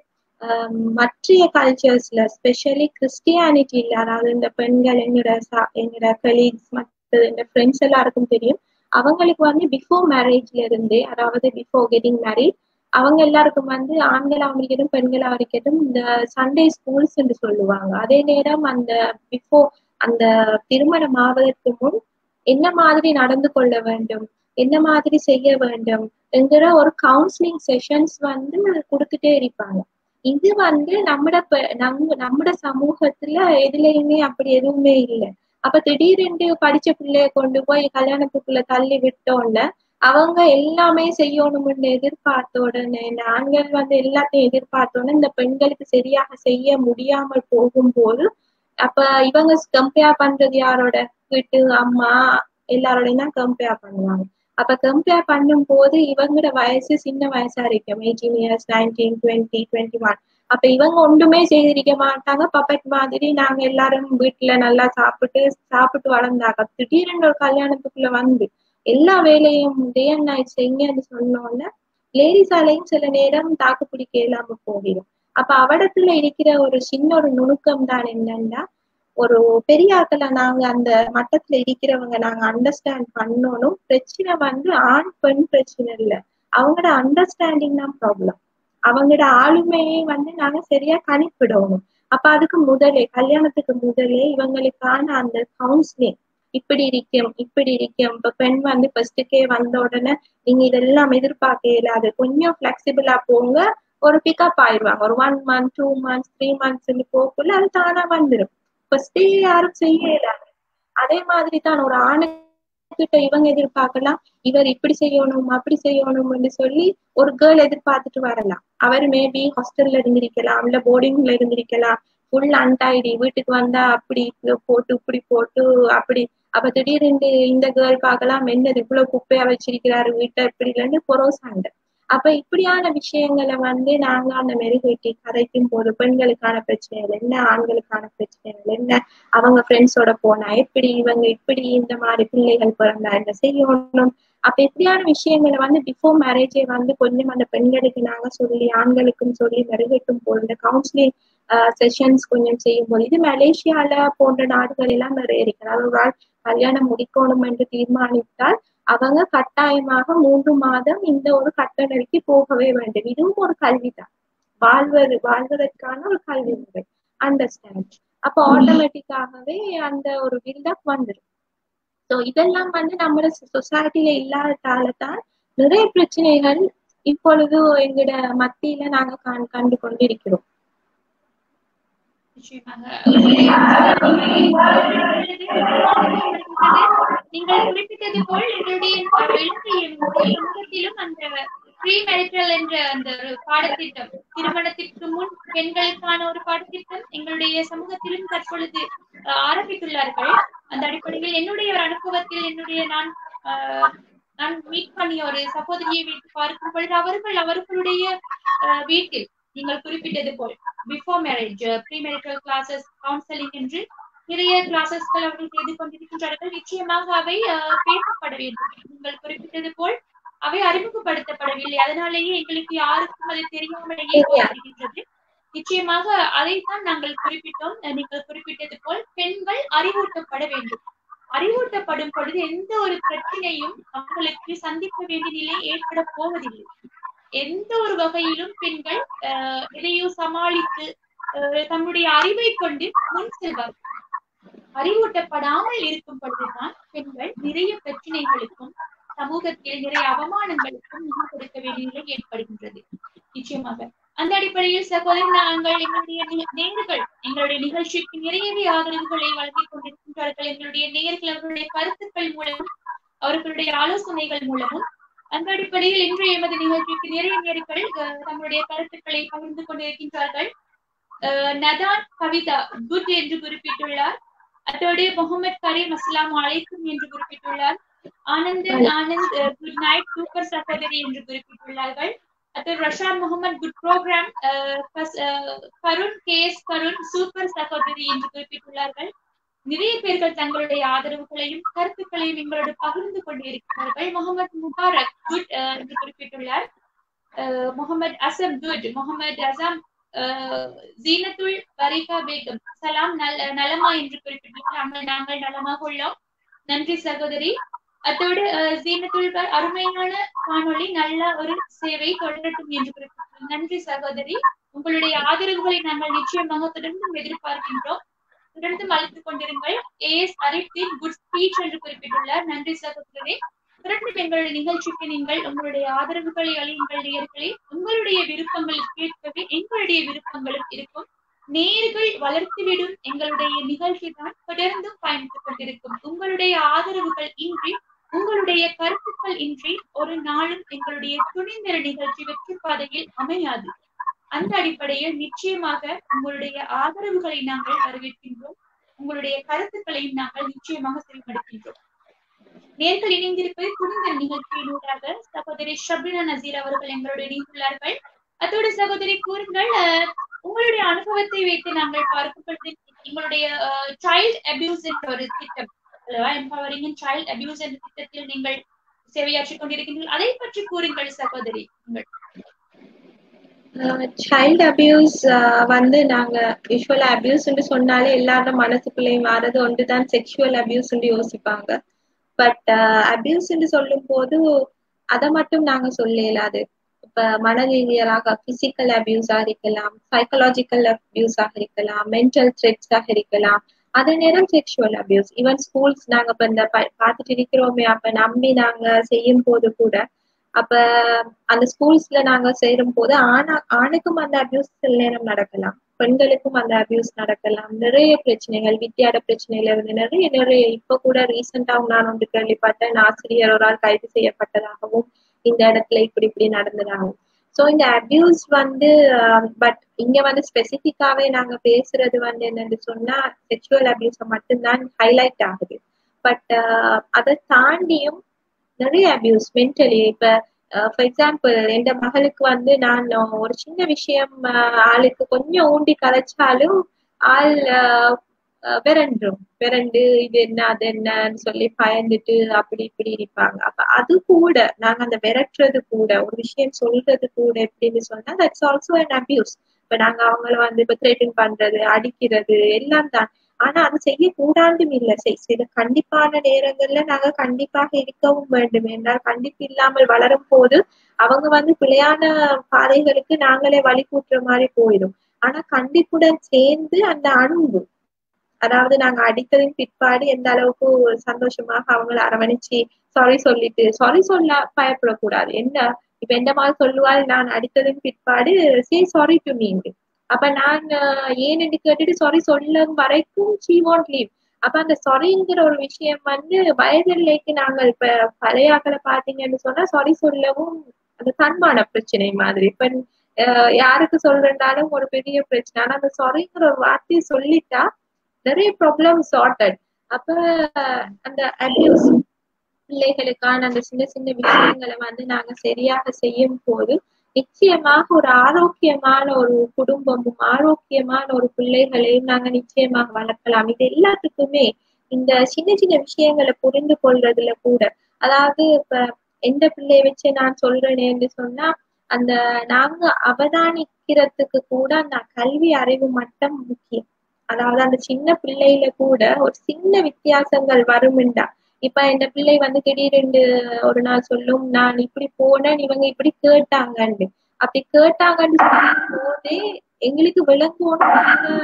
மற்றைய கல்ச்சர்ஸ்ல ஸ்பெஷலி கிறிஸ்டியானிட்டியில அதாவது இந்த பெண்கள் என்னோட என்னோட கலீக்ஸ் மற்ற இந்த ஃப்ரெண்ட்ஸ் எல்லாருக்கும் தெரியும் அவங்களுக்கு வந்து பிஃபோர் மேரேஜ்ல இருந்தே அதாவது பிஃபோர் கெட்டிங் மேரேஜ் அவங்க எல்லாருக்கும் வந்து ஆண்களாக இருக்கட்டும் பெண்களாக இருக்கட்டும் இந்த சண்டே ஸ்கூல்ஸ் என்று சொல்லுவாங்க அதே நேரம் அந்த பிஃபோர் அந்த திருமணம் ஆவதற்கு முன் என்ன மாதிரி நடந்து கொள்ள வேண்டும் என்ன மாதிரி செய்ய வேண்டும் என்கிற ஒரு கவுன்சிலிங் செஷன்ஸ் வந்து கொடுத்துட்டே இருப்பாங்க இது வந்து நம்மட ப- நம்ம நம்மட சமூகத்துல எதுலயுமே அப்படி எதுவுமே இல்லை அப்ப திடீரென்று படிச்ச பிள்ளைய கொண்டு போய் கல்யாணத்துக்குள்ள தள்ளி விட்டோம்ல அவங்க எல்லாமே செய்யணும்னு எதிர்பார்த்த உடனே நாங்கள் வந்து எல்லாத்தையும் எதிர்பார்த்த உடனே இந்த பெண்களுக்கு சரியாக செய்ய முடியாமல் போகும்போது அப்ப இவங்க கம்பேர் பண்றது யாரோட வீட்டு அம்மா எல்லாரோடையும் தான் கம்பேர் பண்ணுவாங்க அப்ப கம்பேர் பண்ணும் போது இவங்களோட வயசு சின்ன வயசா இருக்கும் eighteen years nineteen twenty twenty one அப்ப இவங்க ஒன்றுமே செய்திருக்க மாட்டாங்க பப்பட் மாதிரி நாங்க எல்லாரும் வீட்டுல நல்லா சாப்பிட்டு சாப்பிட்டு வளர்ந்தாங்க திடீர்னு ஒரு கல்யாணத்துக்குள்ள வந்து எல்லா வேலையும் டே அண்ட் நைட் செய்யுங்கன்னு சொன்னோன்னே லேடிஸாலையும் சில நேரம் தாக்கு பிடிக்க இல்லாம போகிடும் அப்ப அவடத்துல இருக்கிற ஒரு சின்ன ஒரு நுணுக்கம் தான் என்னன்னா ஒரு பெரிய ஆட்களை நாங்க அந்த மட்டத்துல இருக்கிறவங்க நாங்க அண்டர்ஸ்டாண்ட் பண்ணணும் பிரச்சனை வந்து ஆண் பெண் பிரச்சனை இல்ல அவங்களோட அண்டர்ஸ்டாண்டிங் தான் ப்ராப்ளம் அவங்களோட ஆளுமையை வந்து நாங்க சரியா கணிப்பிடணும் அப்ப அதுக்கு முதலே கல்யாணத்துக்கு முதலே இவங்களுக்கான அந்த கவுன்சிலிங் இப்படி இருக்கும் இப்படி இருக்கும் இப்ப பெண் வந்து ஃபர்ஸ்டுக்கே வந்த உடனே நீங்க இதெல்லாம் எதிர்பார்க்க இயலாது கொஞ்சம் பிளெக்சிபிளா போங்க ஒரு பிக்கப் ஆயிடுவாங்க ஒரு one month two months three months போக்குள்ள அது தானா வந்துடும் ஃபர்ஸ்டே யாரும் செய்ய இயலாது அதே மாதிரி தான் ஒரு ஆணுக்கிட்ட இவங்க எதிர்பார்க்கலாம் இவர் இப்படி செய்யணும் அப்படி செய்யணும்னு சொல்லி ஒரு கேர்ள் எதிர்பார்த்துட்டு வரலாம் அவர் மேபி ஹாஸ்டல்ல இருந்திருக்கலாம் இல்ல போர்டிங்ல இருந்திருக்கலாம் ஃபுல் அன்டைடி வீட்டுக்கு வந்தா அப்படி இப்படி போட்டு இப்படி போட்டு அப்படி அப்ப திடீர்னு இந்த கேர்ள் பார்க்கலாம் என்னது இவ்வளவு குப்பையா வச்சிருக்கிறாரு வீட்டை இப்படி இல்லைன்னு பொரோசாண்ட அப்ப இப்படியான விஷயங்களை வந்து நாங்க அந்த மெருகேட்டி கதைக்கும் போது பெண்களுக்கான பிரச்சனைகள் என்ன ஆண்களுக்கான பிரச்சனைகள் என்ன அவங்க ஃப்ரெண்ட்ஸோட போனா எப்படி இவங்க இப்படி இந்த மாதிரி பிள்ளைகள் பிறந்தா என்ன செய்யணும் அப்ப இப்படியான விஷயங்களை வந்து பிஃபோர் மேரேஜே வந்து கொஞ்சம் அந்த பெண்களுக்கு நாங்க சொல்லி ஆண்களுக்கும் சொல்லி மெருகேட்டும் போது இந்த கவுன்சிலிங் செஷன்ஸ் கொஞ்சம் செய்யும் போது இது மலேசியால போன்ற நாடுகள் எல்லாம் நிறைய இருக்கு அதாவது ஒரு ஆள் கல்யாணம் முடிக்கணும் என்று தீர்மானித்தால் அவங்க கட்டாயமாக மூன்று மாதம் இந்த ஒரு கட்டளைக்கு போகவே வேண்டும் இதுவும் ஒரு கல்விதான் வாழ்வது வாழ்வதற்கான ஒரு கல்வி முறை அண்டர்ஸ்டாண்ட் அப்ப ஆட்டோமேட்டிக்காகவே அந்த ஒரு பில்டப் வந்துடும் ஸோ இதெல்லாம் வந்து நம்ம சொசைட்டில இல்லாததால தான் நிறைய பிரச்சனைகள் இப்பொழுது எங்கட மத்தியில நாங்க கண் கண்டு கொண்டிருக்கிறோம் நீங்கள் குறிப்பிட்டது போல் எங்களுடைய இலங்கையும் சமூகத்திலும் அந்த ப்ரீ மேரிட்டல் என்ற அந்த ஒரு பாடத்திட்டம் திருமணத்திற்கு முன் பெண்களுக்கான ஒரு பாடத்திட்டம் எங்களுடைய சமூகத்திலும் தற்பொழுது அஹ், ஆரம்பித்துள்ளார்கள் அந்த அடிப்படையில் என்னுடைய ஒரு அனுபவத்தில் என்னுடைய நான் ஆஹ், நான் மீட் பண்ணிய ஒரு சகோதரியை வைத்து பார்க்கும் பொழுது அவர்கள் அவர்களுடைய அஹ், வீட்டில் நீங்கள் குறிப்பிட்டது போல் before marriage pre marital classes counselling என்று நிறைய கிளாஸஸ்கள் அவர்கள் செய்து கொண்டிருக்கின்றார்கள் நிச்சயமாக அவை அஹ், பேசப்பட வேண்டும் நீங்கள் குறிப்பிட்டது போல் அவை அறிமுகப்படுத்தப்படவில்லை அதனாலேயே எங்களுக்கு யாருக்கும் அது தெரியாமலேயே போயிருக்கின்றது நிச்சயமாக அதைத்தான் நாங்கள் குறிப்பிட்டோம் அஹ், நீங்கள் குறிப்பிட்டது போல் பெண்கள் அறிவூட்டப்பட வேண்டும் அறிவூட்டப்படும் பொழுது எந்த ஒரு பிரச்சனையும் அவர்களுக்கு சந்திக்க வேண்டிய நிலை ஏற்பட போவதில்லை எந்த ஒரு வகையிலும் பெண்கள் அஹ், எதையும் சமாளித்து அஹ், தம்முடைய அறிவை கொண்டு முன் செல்வார்கள் அறிவூட்டப்படாமல் இருக்கும் பொழுதுதான் பெண்கள் நிறைய பிரச்சனைகளுக்கும் சமூகத்தில் நிறைய அவமானங்களுக்கும் முகம் கொடுக்க வேண்டிய நிலை ஏற்படுகின்றது நிச்சயமாக அந்த அடிப்படையில் சகோதரி நாங்கள் எங்களுடைய நி- நேயர்கள் எங்களுடைய நிகழ்ச்சிக்கு நிறையவே ஆதரவுகளை வழங்கிக் கொண்டிருக்கின்றார்கள் எங்களுடைய நேயர்கள் அவர்களுடைய கருத்துக்கள் மூலமும் அவர்களுடைய ஆலோசனைகள் மூலமும் அந்த அடிப்படையில் இன்றைய எமது நிகழ்ச்சிக்கு நிறைய நேர்கள் அஹ், தங்களுடைய கருத்துக்களை பகிர்ந்து கொண்டிருக்கின்றார்கள் அஹ், நதான் கவிதா குட் என்று குறிப்பிட்டுள்ளார் அதோடு முகமது கரீம் அஸ்லாம் அலைக்கும் என்று குறிப்பிட்டுள்ளார் Anandan Anand good night super சகோதரி என்று குறிப்பிட்டுள்ளார்கள் அதோடு Rashan Mohammed good program Karun K S Karun super சகோதரி என்று குறிப்பிட்டுள்ளார்கள் நிறைய பேர்கள் தங்களுடைய ஆதரவுகளையும் கருத்துக்களையும் எங்களோடு பகிர்ந்து கொண்டிருக்கிறார்கள் முகமது முபாரக் குட் என்று குறிப்பிட்டுள்ளார் அஹ், முகமது அசம் குட் முகமது அசாம் அஹ், ஜீனத்துல் பரிகா பேகம் சலாம் நல நலமா என்று குறிப்பிட்டுள்ளார் நாங்கள் நாங்கள் நலமாக உள்ளோம் நன்றி சகோதரி அத்தோடு அஹ், ஜீனத்துல் பர் அருமையான காணொளி நல்ல ஒரு சேவை தொடரட்டும் என்று குறிப்பிட்டுள்ளார் நன்றி சகோதரி உங்களுடைய ஆதரவுகளை நாங்கள் நிச்சயமாக தொடர்ந்து எதிர்பார்க்கின்றோம் தொடர்ந்து அழைத்துக் கொண்டிருங்கள் A S Arifdeen good speech என்று குறிப்பிட்டுள்ளார் நன்றி சகோதரரே தொடர்ந்து எங்களுடைய நிகழ்ச்சிக்கு நீங்கள் உங்களுடைய ஆதரவுகளை அழியுங்கள் நேயர்களே உங்களுடைய விருப்பங்கள் கேட்கவே எங்களுடைய விருப்பங்களும் இருக்கும் நேர்கள் வளர்த்துவிடும் எங்களுடைய நிகழ்ச்சி தான் தொடர்ந்தும் பயணித்துக் கொண்டிருக்கும் உங்களுடைய ஆதரவுகள் இன்றி உங்களுடைய கருத்துக்கள் இன்றி ஒரு நாளும் எங்களுடைய துணிந்திர நிகழ்ச்சி வெற்றி பாதையில் அமையாது அந்த அடிப்படையில் நிச்சயமாக உங்களுடைய ஆதரவுகளை நாங்கள் வரவேற்கின்றோம் உங்களுடைய கருத்துக்களையும் நாங்கள் நிச்சயமாக செயல்படுத்தின்றோம் நேர்கள் இணைந்திருப்பது துணிந்திர நிகழ்ச்சியினூடாக சகோதரி ஷபினா நசீர் அவர்கள் எங்களோடு இணைந்துள்ளார்கள் அதோடு சகோதரி கூறுங்கள் அஹ், உங்களுடைய அனுபவத்தை வைத்து நாங்கள் பார்க்கும் பொழுது எங்களுடைய சைல்ட் அபியூஸ் என்ற ஒரு திட்டம் அல்லவா எம்பவரிங் இன் சைல்ட் அபியூஸ் என்ற திட்டத்தில் நீங்கள் சேவையாற்றிக் கொண்டிருக்கின்றீர்கள் அதை பற்றி கூறுங்கள் சகோதரி உங்கள் சைல்ட் அபியூஸ் வந்து நாங்க யூஸ்வலா அபியூஸ்ன்னு சொன்னாலே எல்லாரோட மனசுக்குள்ளேயும் வர்றது ஒன்றுதான் செக்ஷுவல் அபியூஸ்ன்னு யோசிப்பாங்க பட் அபியூஸ்ன்னு சொல்லும் போது அதை மட்டும் நாங்க சொல்ல இயலாது இப்ப மன ரீதியாக பிசிக்கல் அபியூஸா இருக்கலாம் சைக்கலாஜிக்கல் அபியூஸாக இருக்கலாம் மென்டல் த்ரெட்ஸாக இருக்கலாம் அதே நேரம் செக்ஷுவல் அபியூஸ் ஈவன் ஸ்கூல்ஸ் நாங்க இப்ப இந்த ப- பார்த்துட்டு இருக்கிறோமே அப்ப நம்பி நாங்க செய்யும் போது கூட அப்ப அந்த ஸ்கூல்ஸ்ல நாங்க சேரும் போது ஆணா ஆணுக்கும் அந்த அபியூஸ் சில நேரம் நடக்கலாம் பெண்களுக்கும் அந்த அபியூஸ் நடக்கலாம் நிறைய பிரச்சனைகள் வித்தியாட பிரச்சனையில இருந்து நிறைய நிறைய இப்ப கூட ரீசெண்டாவும் நான் ஒன்று கேள்விப்பட்டேன் ஆசிரியர் ஒரு ஆள் கைது செய்யப்பட்டதாகவும் இந்த இடத்துல இப்படி இப்படி நடந்ததாகவும் சோ இந்த அபியூஸ் வந்து பட் இங்க வந்து ஸ்பெசிபிக்காவே நாங்க பேசுறது வந்து என்னன்னு சொன்னா செக்ஷுவல் அபியூஸ மட்டும்தான் ஹைலைட் ஆகுது பட் அதை தாண்டியும் நிறைய அபியூஸ் மென்டலி இப்ப ஃபார் எக்ஸாம்பிள் என் மகளுக்கு வந்து நான் ஒரு சின்ன விஷயம் அஹ், ஆளுக்கு கொஞ்சம் ஊண்டி கதைச்சாலும் ஆள் அஹ், அஹ், விரண்டும் விரண்டு இது என்ன அது என்னன்னு சொல்லி பயந்துட்டு அப்படி இப்படி இருப்பாங்க அப்ப அது கூட நாங்க அந்த விரட்டுறது கூட ஒரு விஷயம் சொல்றது கூட எப்படின்னு சொன்னா தட்ஸ் ஆல்சோ அன் அபியூஸ் இப்ப நாங்க அவங்கள வந்து இப்ப த்ரெட்டின் பண்றது அடிக்கிறது எல்லாம் தான் ஆனா அது செய்யக்கூடாதும் இல்லை செய்- சில கண்டிப்பான நேரங்கள்ல நாங்க கண்டிப்பாக இருக்கவும் வேண்டும் என்றால் கண்டிப்பு இல்லாமல் வளரும் போது அவங்க வந்து பிழையான பாதைகளுக்கு நாங்களே வழி கூட்டுற மாதிரி போயிடும் ஆனா கண்டிப்புடன் சேர்ந்து அந்த அன்பு அதாவது நாங்க அடித்ததின் பிற்பாடு எந்த அளவுக்கு சந்தோஷமாக அவங்கள அரவணைச்சு சாரி சொல்லிட்டு சாரி சொல்ல பயப்படக்கூடாது என்ன இப்ப எந்த மாதிரி சொல்லுவாள் நான் அடித்ததின் பிற்பாடு சே சாரி டு மீண்டு அப்ப நான் அஹ், ஏன்னு கேட்டுட்டு சாரி சொல்லும் வரைக்கும் ஷீ வாண்ட் லீவ் அப்ப அந்த சாரிங்கிற ஒரு விஷயம் வந்து வயதில்லைக்கு நாங்கள் இப்ப பழைய ஆக்களை பாத்தீங்கன்னு சொன்னா சாரி சொல்லவும் அந்த தன்மான பிரச்சனை மாதிரி இப்ப அஹ், யாருக்கு சொல்றேன்னாலும் ஒரு பெரிய பிரச்சனை ஆனா அந்த சாரிங்கிற ஒரு வார்த்தையை சொல்லிட்டா நிறைய ப்ராப்ளம் சார்ட்டட் அப்ப அந்த அபியூஸ் பிள்ளைகளுக்கான அந்த சின்ன சின்ன விஷயங்களை வந்து நாங்க சரியாக செய்யும் போது நிச்சயமாக ஒரு ஆரோக்கியமான ஒரு குடும்பமும் ஆரோக்கியமான ஒரு பிள்ளைகளையும் நாங்க நிச்சயமாக வளர்க்கலாம் இது எல்லாத்துக்குமே இந்த சின்ன சின்ன விஷயங்களை புரிந்து கொள்றதுல கூட அதாவது இப்ப எந்த பிள்ளைய வச்சு நான் சொல்றேன்னு சொன்னா அந்த நாங்க அவதானிக்கிறதுக்கு கூட அந்த கல்வி அறிவு மட்டம் முக்கியம் அதாவது அந்த சின்ன பிள்ளையில கூட ஒரு சின்ன வித்தியாசங்கள் வரும்டா இப்ப இந்த பிள்ளை வந்து திடீரென்று ஒரு நாள் சொல்லும் நான் இப்படி போனேன் இவங்க இப்படி கேட்டாங்கன்னு அப்படி கேட்டாங்கன்னு சொல்லும் போதே எங்களுக்கு விளங்குவோம்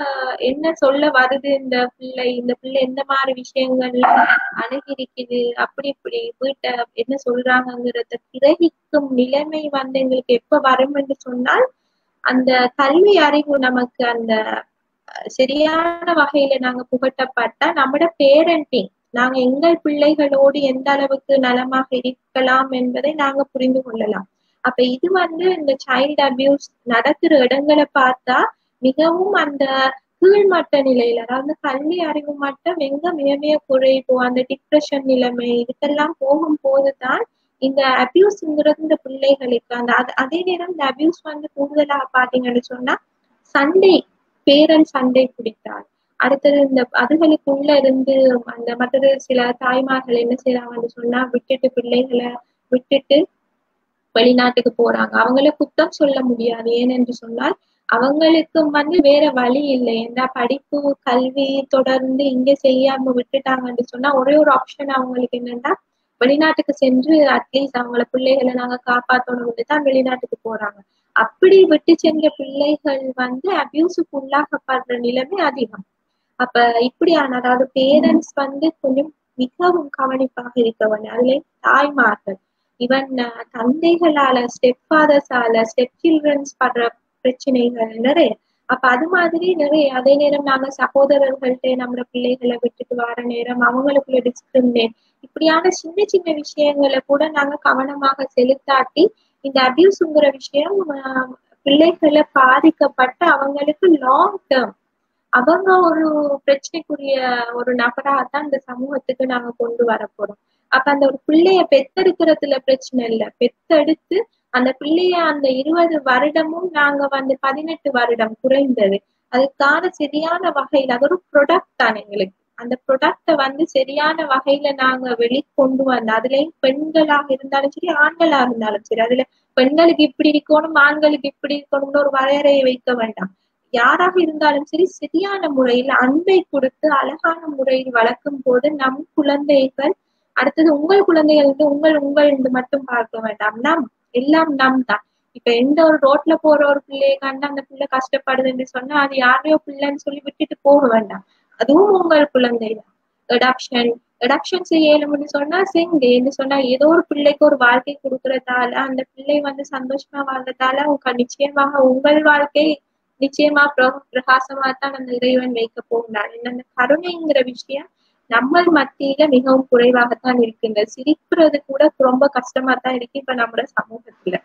என்ன சொல்ல வருது இந்த பிள்ளை இந்த பிள்ளை எந்த மாதிரி விஷயங்கள்ல அணுகிருக்குது அப்படி இப்படி வீட்டை என்ன சொல்றாங்கங்கிறத கிரகிக்கும் நிலைமை வந்து எங்களுக்கு எப்ப வரும் என்று சொன்னால் அந்த கல்வி அறிவு நமக்கு அந்த அஹ், சரியான வகையில நாங்க புகட்டப்பட்டா நம்மட பேரண்டிங் நாங்க எங்கள் பிள்ளைகளோடு எந்த அளவுக்கு நலமாக இருக்கலாம் என்பதை நாங்க புரிந்து கொள்ளலாம் அப்ப இது வந்து இந்த சைல்டு அபியூஸ் நடக்கிற இடங்களை பார்த்தா மிகவும் அந்த கீழ்மட்ட நிலையில அதாவது கல்வி அறிவு மட்டம் எங்க மிக மிக குறைவோ அந்த டிப்ரெஷன் நிலைமை இதுக்கெல்லாம் போகும் போதுதான் இந்த அபியூஸ்ங்கிறது இந்த பிள்ளைகளுக்கு அந்த அது- அதே நேரம் இந்த அபியூஸ் வந்து கூடுதலா பாத்தீங்கன்னு சொன்னா சண்டை பேரன் சண்டை பிடித்தார் அடுத்தது இந்த அதுகளுக்குள்ள இருந்து அந்த மற்றது சில தாய்மார்கள் என்ன செய்யறாங்கன்னு சொன்னா விட்டுட்டு பிள்ளைகளை விட்டுட்டு வெளிநாட்டுக்கு போறாங்க அவங்கள குத்தம் சொல்ல முடியாது ஏனென்று சொன்னால் அவங்களுக்கு வந்து வேற வழி இல்லை ஏன்னா படிப்பு கல்வி தொடர்ந்து இங்க செய்யாம விட்டுட்டாங்கன்னு சொன்னா ஒரே ஒரு ஆப்ஷன் அவங்களுக்கு என்னன்னா வெளிநாட்டுக்கு சென்று அட்லீஸ்ட் அவங்கள பிள்ளைகளை நாங்க காப்பாற்றணும்னு தான் வெளிநாட்டுக்கு போறாங்க அப்படி விட்டு சென்ற பிள்ளைகள் வந்து அபியூஸுக்கு உள்ளாகப்படுற நிலைமை அதிகம் அப்ப இப்படியான அதாவது பேரண்ட்ஸ் வந்து கொஞ்சம் மிகவும் கவனிப்பாக இருக்க வேண்டும் அதுல தாய்மார்கள் ஈவன் தந்தைகளால ஸ்டெப் ஃபாதர்ஸால ஸ்டெப் சில்ட்ரன்ஸ் படுற பிரச்சனைகள் நிறைய அப்ப அது மாதிரி நிறைய அதே நேரம் நாங்க சகோதரர்கள்ட்ட நம்ம பிள்ளைகளை விட்டுட்டு வர நேரம் அவங்களுக்குள்ள டிஸ்கிரிமினேட் இப்படியான சின்ன சின்ன விஷயங்களை கூட நாங்க கவனமாக செலுத்தாட்டி இந்த அபியூஸ்ங்கிற விஷயம் ஆஹ், பிள்ளைகளை பாதிக்கப்பட்ட அவங்களுக்கு லாங் டேர்ம் அவங்க ஒரு பிரச்சனைக்குரிய ஒரு நபராகத்தான் இந்த சமூகத்துக்கு நாங்க கொண்டு வர போறோம் அப்ப அந்த ஒரு பிள்ளைய பெத்தெடுக்கிறதுல பிரச்சனை இல்ல பெத்தெடுத்து அந்த பிள்ளைய அந்த இருபது வருடமும் நாங்க வந்து பதினெட்டு வருடம் குறைந்தது அதுக்கான சரியான வகையில் அது ஒரு ப்ரொடக்ட் தான் எங்களுக்கு அந்த ப்ரொடக்ட வந்து சரியான வகையில நாங்க வெளிக்கொண்டு வந்து அதுலயும் பெண்களாக இருந்தாலும் சரி ஆண்களா இருந்தாலும் சரி அதுல பெண்களுக்கு இப்படி இருக்கணும் ஆண்களுக்கு இப்படி இருக்கணும்னு ஒரு வரையறையை வைக்க வேண்டாம் யாராக இருந்தாலும் சரி சரியான முறையில் அன்பை கொடுத்து அழகான முறையில் வளர்க்கும் போது நம் குழந்தைகள் அடுத்தது உங்கள் குழந்தைகள் வந்து உங்கள் உங்கள் என்று மட்டும் பார்க்க வேண்டாம் நம் எல்லாம் நம் தான் இப்ப எந்த ஒரு ரோட்ல போற ஒரு பிள்ளையை கண்டு அந்த பிள்ளை கஷ்டப்படுதுன்னு சொன்னா அது யாரையோ பிள்ளைன்னு சொல்லி விட்டுட்டு போக வேண்டாம் அதுவும் உங்கள் குழந்தை தான் எடாப்ஷன் எடாப்ஷன் செய்யணும்னு சொன்னா செங்கேன்னு சொன்னா ஏதோ ஒரு பிள்ளைக்கு ஒரு வாழ்க்கை கொடுக்கறதால அந்த பிள்ளை வந்து சந்தோஷமா வாழ்றதால உங்க நிச்சயமாக உங்கள் வாழ்க்கை நிச்சயமா பிர- பிரகாசமா தான் அந்த இறைவன் வைக்க போகிறார் அந்த கருணைங்கிற விஷயம் நம்ம மத்தியில மிகவும் குறைவாகத்தான் இருக்கின்றது சிரிக்கிறது கூட ரொம்ப கஷ்டமா தான் இருக்கு இப்ப நம்ம சமூகத்துல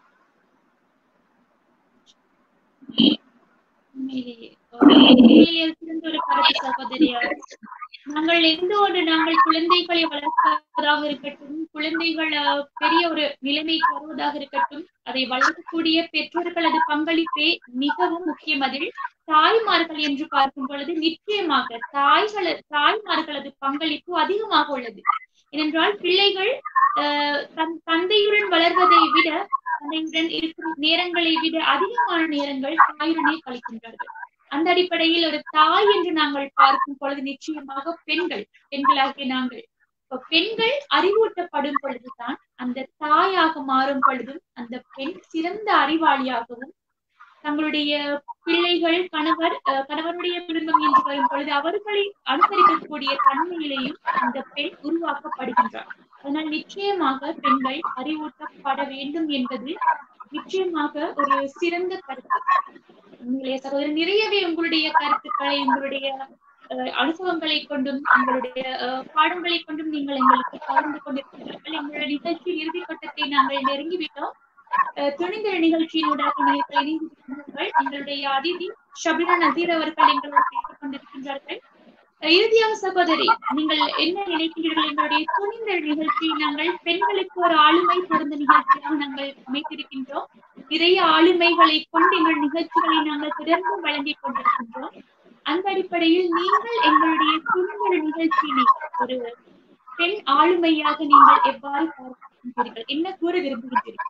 உண்மையிலேயே ஒரு உண்மையிலேயே சிறந்த ஒரு கருத்து சகோதரியார் நாங்கள் எந்த ஒரு நாங்கள் குழந்தைகளை வளர்ப்பதாக இருக்கட்டும் குழந்தைகள் அஹ், பெரிய ஒரு நிலைமைக்கு வருவதாக இருக்கட்டும் அதை வளர்க்கக்கூடிய பெற்றோர்களது பங்களிப்பே மிகவும் முக்கியம் அதில் தாய்மார்கள் என்று பார்க்கும் பொழுது நிச்சயமாக தாய்கள தாய்மார்களது பங்களிப்பு அதிகமாக உள்ளது ஏனென்றால் பிள்ளைகள் அஹ், தன் தந்தையுடன் வளர்வதை விட தந்தையுடன் இருக்கும் நேரங்களை விட அதிகமான நேரங்கள் தாயுடனே கழிக்கின்றார்கள் அந்த அடிப்படையில் ஒரு தாய் என்று நாங்கள் பார்க்கும் பொழுது நிச்சயமாக பெண்கள் பெண்களாகிய நாங்கள் இப்ப பெண்கள் அறிவூட்டப்படும் பொழுதுதான் அந்த தாயாக மாறும் பொழுதும் அந்த பெண் சிறந்த அறிவாளியாகவும் தங்களுடைய பிள்ளைகள் கணவர் அஹ், கணவருடைய குடும்பம் என்று வரும் பொழுது அவர்களை அனுசரிக்கக்கூடிய தன்மையிலேயும் அந்த பெண் உருவாக்கப்படுகின்றார் அதனால் நிச்சயமாக பெண்கள் அறிவூட்டப்பட வேண்டும் என்பது நிச்சயமாக ஒரு சிறந்த கருத்து உங்களுடைய சகோதரர் நிறையவே உங்களுடைய கருத்துக்களை உங்களுடைய அஹ், அனுபவங்களை கொண்டும் உங்களுடைய அஹ், பாடங்களை கொண்டும் நீங்கள் எங்களுக்கு பகிர்ந்து கொண்டிருக்கிறீர்கள் எங்களுடைய நிகழ்ச்சியின் இறுதி கட்டத்தை நாங்கள் நெருங்கிவிட்டோம் அஹ், துணிந்திர நிகழ்ச்சியினூடாக நீங்கள் இணைந்திருக்கிறீர்கள் எங்களுடைய அதிதி ஷபினா நசீர் அவர்கள் எங்களோடு பேசிக் கொண்டிருக்கின்றார்கள் அஹ், இறுதியாக சகோதரி நீங்கள் என்ன நினைக்கிறீர்கள் எங்களுடைய துணிந்த நிகழ்ச்சியை நாங்கள் பெண்களுக்கு ஒரு ஆளுமை பிறந்த நிகழ்ச்சியாக நாங்கள் அமைத்திருக்கின்றோம் நிறைய ஆளுமைகளை கொண்டு எங்கள் நிகழ்ச்சிகளை நாங்கள் தொடர்ந்து வழங்கிக் கொண்டிருக்கின்றோம் அந்த அடிப்படையில் நீங்கள் எங்களுடைய துணிந்த நிகழ்ச்சியினை ஒரு பெண் ஆளுமையாக நீங்கள் எவ்வாறு பார்க்கின்றீர்கள் என்ன கூற விரும்புகின்றீர்கள்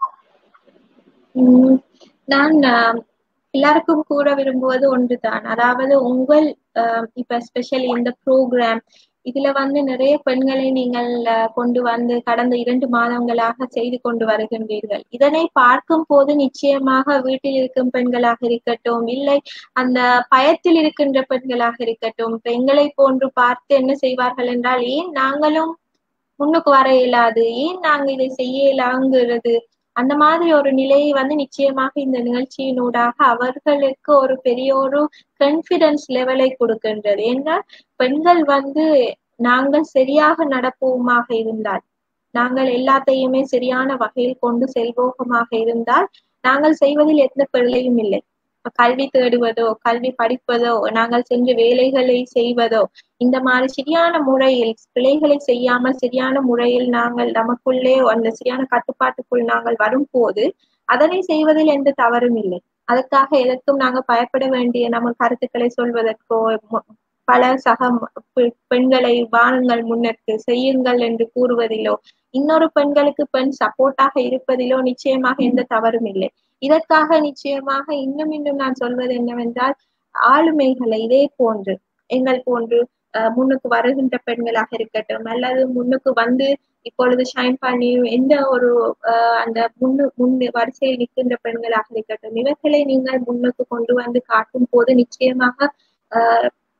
உம் நான் ஆஹ், எல்லாருக்கும் கூற விரும்புவது ஒன்றுதான் அதாவது உங்கள் ஆஹ், இப்ப ஸ்பெஷலி இந்த ப்ரோக்ராம் இதுல வந்து நிறைய பெண்களை நீங்கள் ஆஹ், கொண்டு வந்து கடந்த இரண்டு மாதங்களாக செய்து கொண்டு வருகின்றீர்கள் இதனை பார்க்கும் போது நிச்சயமாக வீட்டில் இருக்கும் பெண்களாக இருக்கட்டும் இல்லை அந்த பயத்தில் இருக்கின்ற பெண்களாக இருக்கட்டும் பெண்களை போன்று பார்த்து என்ன செய்வார்கள் என்றால் ஏன் நாங்களும் முன்னுக்கு வர இயலாது ஏன் நாங்க இதை செய்ய இயலாங்கிறது அந்த மாதிரி ஒரு நிலையை வந்து நிச்சயமாக இந்த நிகழ்ச்சியினூடாக அவர்களுக்கு ஒரு பெரிய ஒரு கான்பிடன்ஸ் லெவலை கொடுக்கின்றது ஏன்னா பெண்கள் வந்து நாங்கள் சரியாக நடப்போமாக இருந்தால் நாங்கள் எல்லாத்தையுமே சரியான வகையில் கொண்டு செல்வோகமாக இருந்தால் நாங்கள் செய்வதில் எந்த பிழையும் இல்லை கல்வி தேடுவதோ கல்வி படிப்பதோ நாங்கள் சென்று வேலைகளை செய்வதோ இந்த மாதிரி சரியான முறையில் பிழைகளை செய்யாமல் சரியான முறையில் நாங்கள் நமக்குள்ளே அந்த சரியான கட்டுப்பாட்டுக்குள் நாங்கள் வரும்போது அதனை செய்வதில் எந்த தவறும் இல்லை அதற்காக எதற்கும் நாங்க பயப்பட வேண்டிய நம்ம கருத்துக்களை சொல்வதற்கோ ம- பல சக ம- பெ- பெண்களை வாருங்கள் முன்னெடுத்து செய்யுங்கள் என்று கூறுவதிலோ இன்னொரு பெண்களுக்கு பெண் சப்போர்ட்டாக இருப்பதிலோ நிச்சயமாக எந்த தவறும் இல்லை இதற்காக நிச்சயமாக இன்னும் இன்னும் நான் சொல்வது என்னவென்றால் ஆளுமைகளை இதே போன்று எங்கள் போன்று அஹ், முன்னுக்கு வருகின்ற பெண்களாக இருக்கட்டும் அல்லது முன்னுக்கு வந்து இப்பொழுது ஷைன் பண்ணி எந்த ஒரு அஹ், அந்த முன்னு முன் வரிசையில் நிற்கின்ற பெண்களாக இருக்கட்டும் இவர்களை நீங்கள் முன்னுக்கு கொண்டு வந்து காட்டும் போது நிச்சயமாக அஹ்,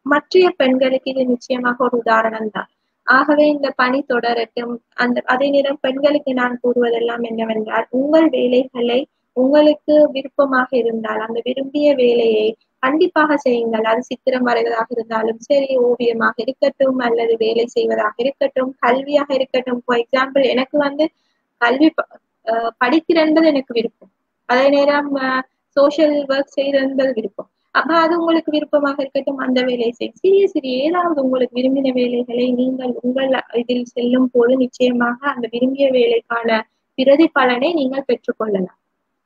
மற்றைய பெண்களுக்கு இது நிச்சயமாக ஒரு உதாரணம் தான் ஆகவே இந்த பணி தொடரட்டும் அந்த அதே நேரம் பெண்களுக்கு நான் கூறுவதெல்லாம் என்னவென்றால் உங்கள் வேலைகளை உங்களுக்கு விருப்பமாக இருந்தால் அந்த விரும்பிய வேலையை கண்டிப்பாக செய்யுங்கள் அது சித்திரம் வரைவதாக இருந்தாலும் சரி ஓவியமாக இருக்கட்டும் அல்லது வேலை செய்வதாக இருக்கட்டும் கல்வியாக இருக்கட்டும் ஃபார் எக்ஸாம்பிள் எனக்கு வந்து கல்வி படிக்கிறன்றது எனக்கு விருப்பம் அதே நேரம் சோசியல் ஒர்க் செய்யறது விருப்பம் அப்ப அது உங்களுக்கு விருப்பமாக இருக்கட்டும் அந்த வேலையை செய்யும் சிறிய சிறிய ஏதாவது உங்களுக்கு விரும்பின வேலைகளை நீங்கள் உங்கள் இதில் செல்லும் போது நிச்சயமாக அந்த விரும்பிய வேலைக்கான பிரதிபலனை நீங்கள் பெற்றுக்கொள்ளலாம்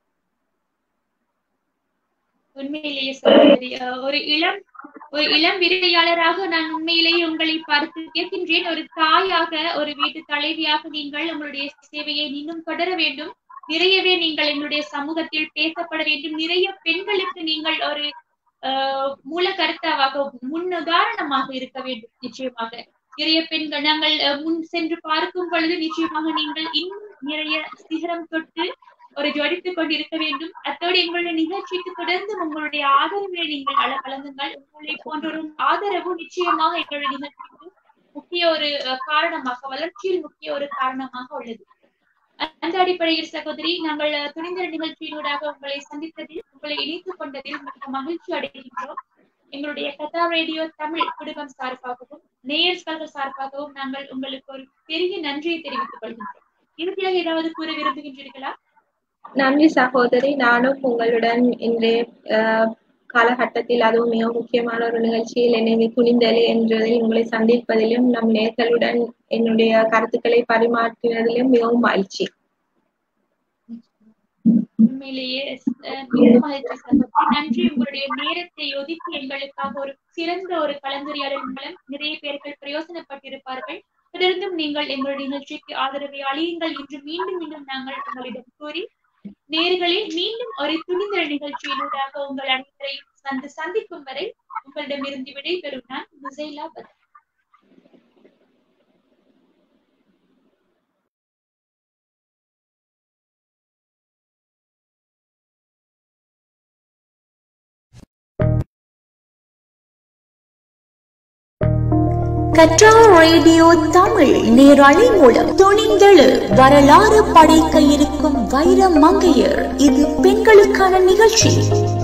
உண்மையிலேயே சகோதரி ஒரு இளம் ஒரு இளம் விரிவையாளராக நான் உண்மையிலேயே உங்களை பார்த்து கேட்கின்றேன் ஒரு தாயாக ஒரு வீட்டு தலைவியாக நீங்கள் உங்களுடைய சேவையை இன்னும் தொடர வேண்டும் நிறையவே நீங்கள் எங்களுடைய சமூகத்தில் பேசப்பட வேண்டும் நிறைய பெண்களுக்கு நீங்கள் ஒரு மூல கருத்தாவாக முன் உதாரணமாக இருக்க வேண்டும் நிச்சயமாக நிறைய பெண்கள் நாங்கள் முன் சென்று பார்க்கும் பொழுது நிச்சயமாக நீங்கள் இன்னும் நிறைய சிகரம் தொட்டு ஒரு ஜொடித்துக் கொண்டிருக்க வேண்டும் அத்தோடு எங்களுடைய நிகழ்ச்சிக்கு தொடர்ந்து உங்களுடைய ஆதரவை நீங்கள் அள கலந்துங்கள் உங்களை போன்ற ஒரு ஆதரவு நிச்சயமாக எங்களுடைய நிகழ்ச்சிக்கு முக்கிய ஒரு காரணமாக வளர்ச்சியில் முக்கிய ஒரு காரணமாக உள்ளது அந்த அடிப்படையில் சகோதரி நாங்கள் துணிந்த நிகழ்ச்சியினூடாக உங்களை சந்தித்ததில் உங்களை இணைத்துக் கொண்டதில் மிக மகிழ்ச்சி அடைகின்றோம் எங்களுடைய கதா ரேடியோ தமிழ் குடும்பம் சார்பாகவும் நேயர்கள் சார்பாகவும் நாங்கள் உங்களுக்கு ஒரு பெரிய நன்றியை தெரிவித்துக் கொள்கின்றோம் இறுதியாக ஏதாவது கூற விரும்புகின்றீர்களா நன்றி சகோதரி நானும் உங்களுடன் இன்றைய காலகட்டத்தில் அதுவும் மிக முக்கியமான ஒரு நிகழ்ச்சியில் என்னை துணிந்தலே என்றதில் உங்களை சந்திப்பதிலும் நம் நேர்களுடன் என்னுடைய கருத்துக்களை பரிமாற்றினதிலும் மிகவும் மகிழ்ச்சி உண்மையிலேயே மிக மகிழ்ச்சி சகோதரி நன்றி உங்களுடைய நேரத்தை ஒதுக்கி எங்களுக்காக ஒரு சிறந்த ஒரு கலந்துரையாடல் மூலம் நிறைய பேர்கள் பிரயோசனப்பட்டிருப்பார்கள் தொடர்ந்தும் நீங்கள் எங்களுடைய நிகழ்ச்சிக்கு ஆதரவை அழியுங்கள் என்று மீண்டும் மீண்டும் நாங்கள் உங்களிடம் கூறி நேர்களில் மீண்டும் ஒரு துணிந்த நிகழ்ச்சியினூடாக உங்கள் அனைவரையும் சந்து சந்திக்கும் வரை உங்களிடமிருந்து விடைபெறும் நான் முசைலா பத் கற்றா ரேடியோ தமிழ் நேரலை மூலம் துணிந்தெழு வரலாறு படைக்க இருக்கும் வைர மங்கையர் இது பெண்களுக்கான நிகழ்ச்சி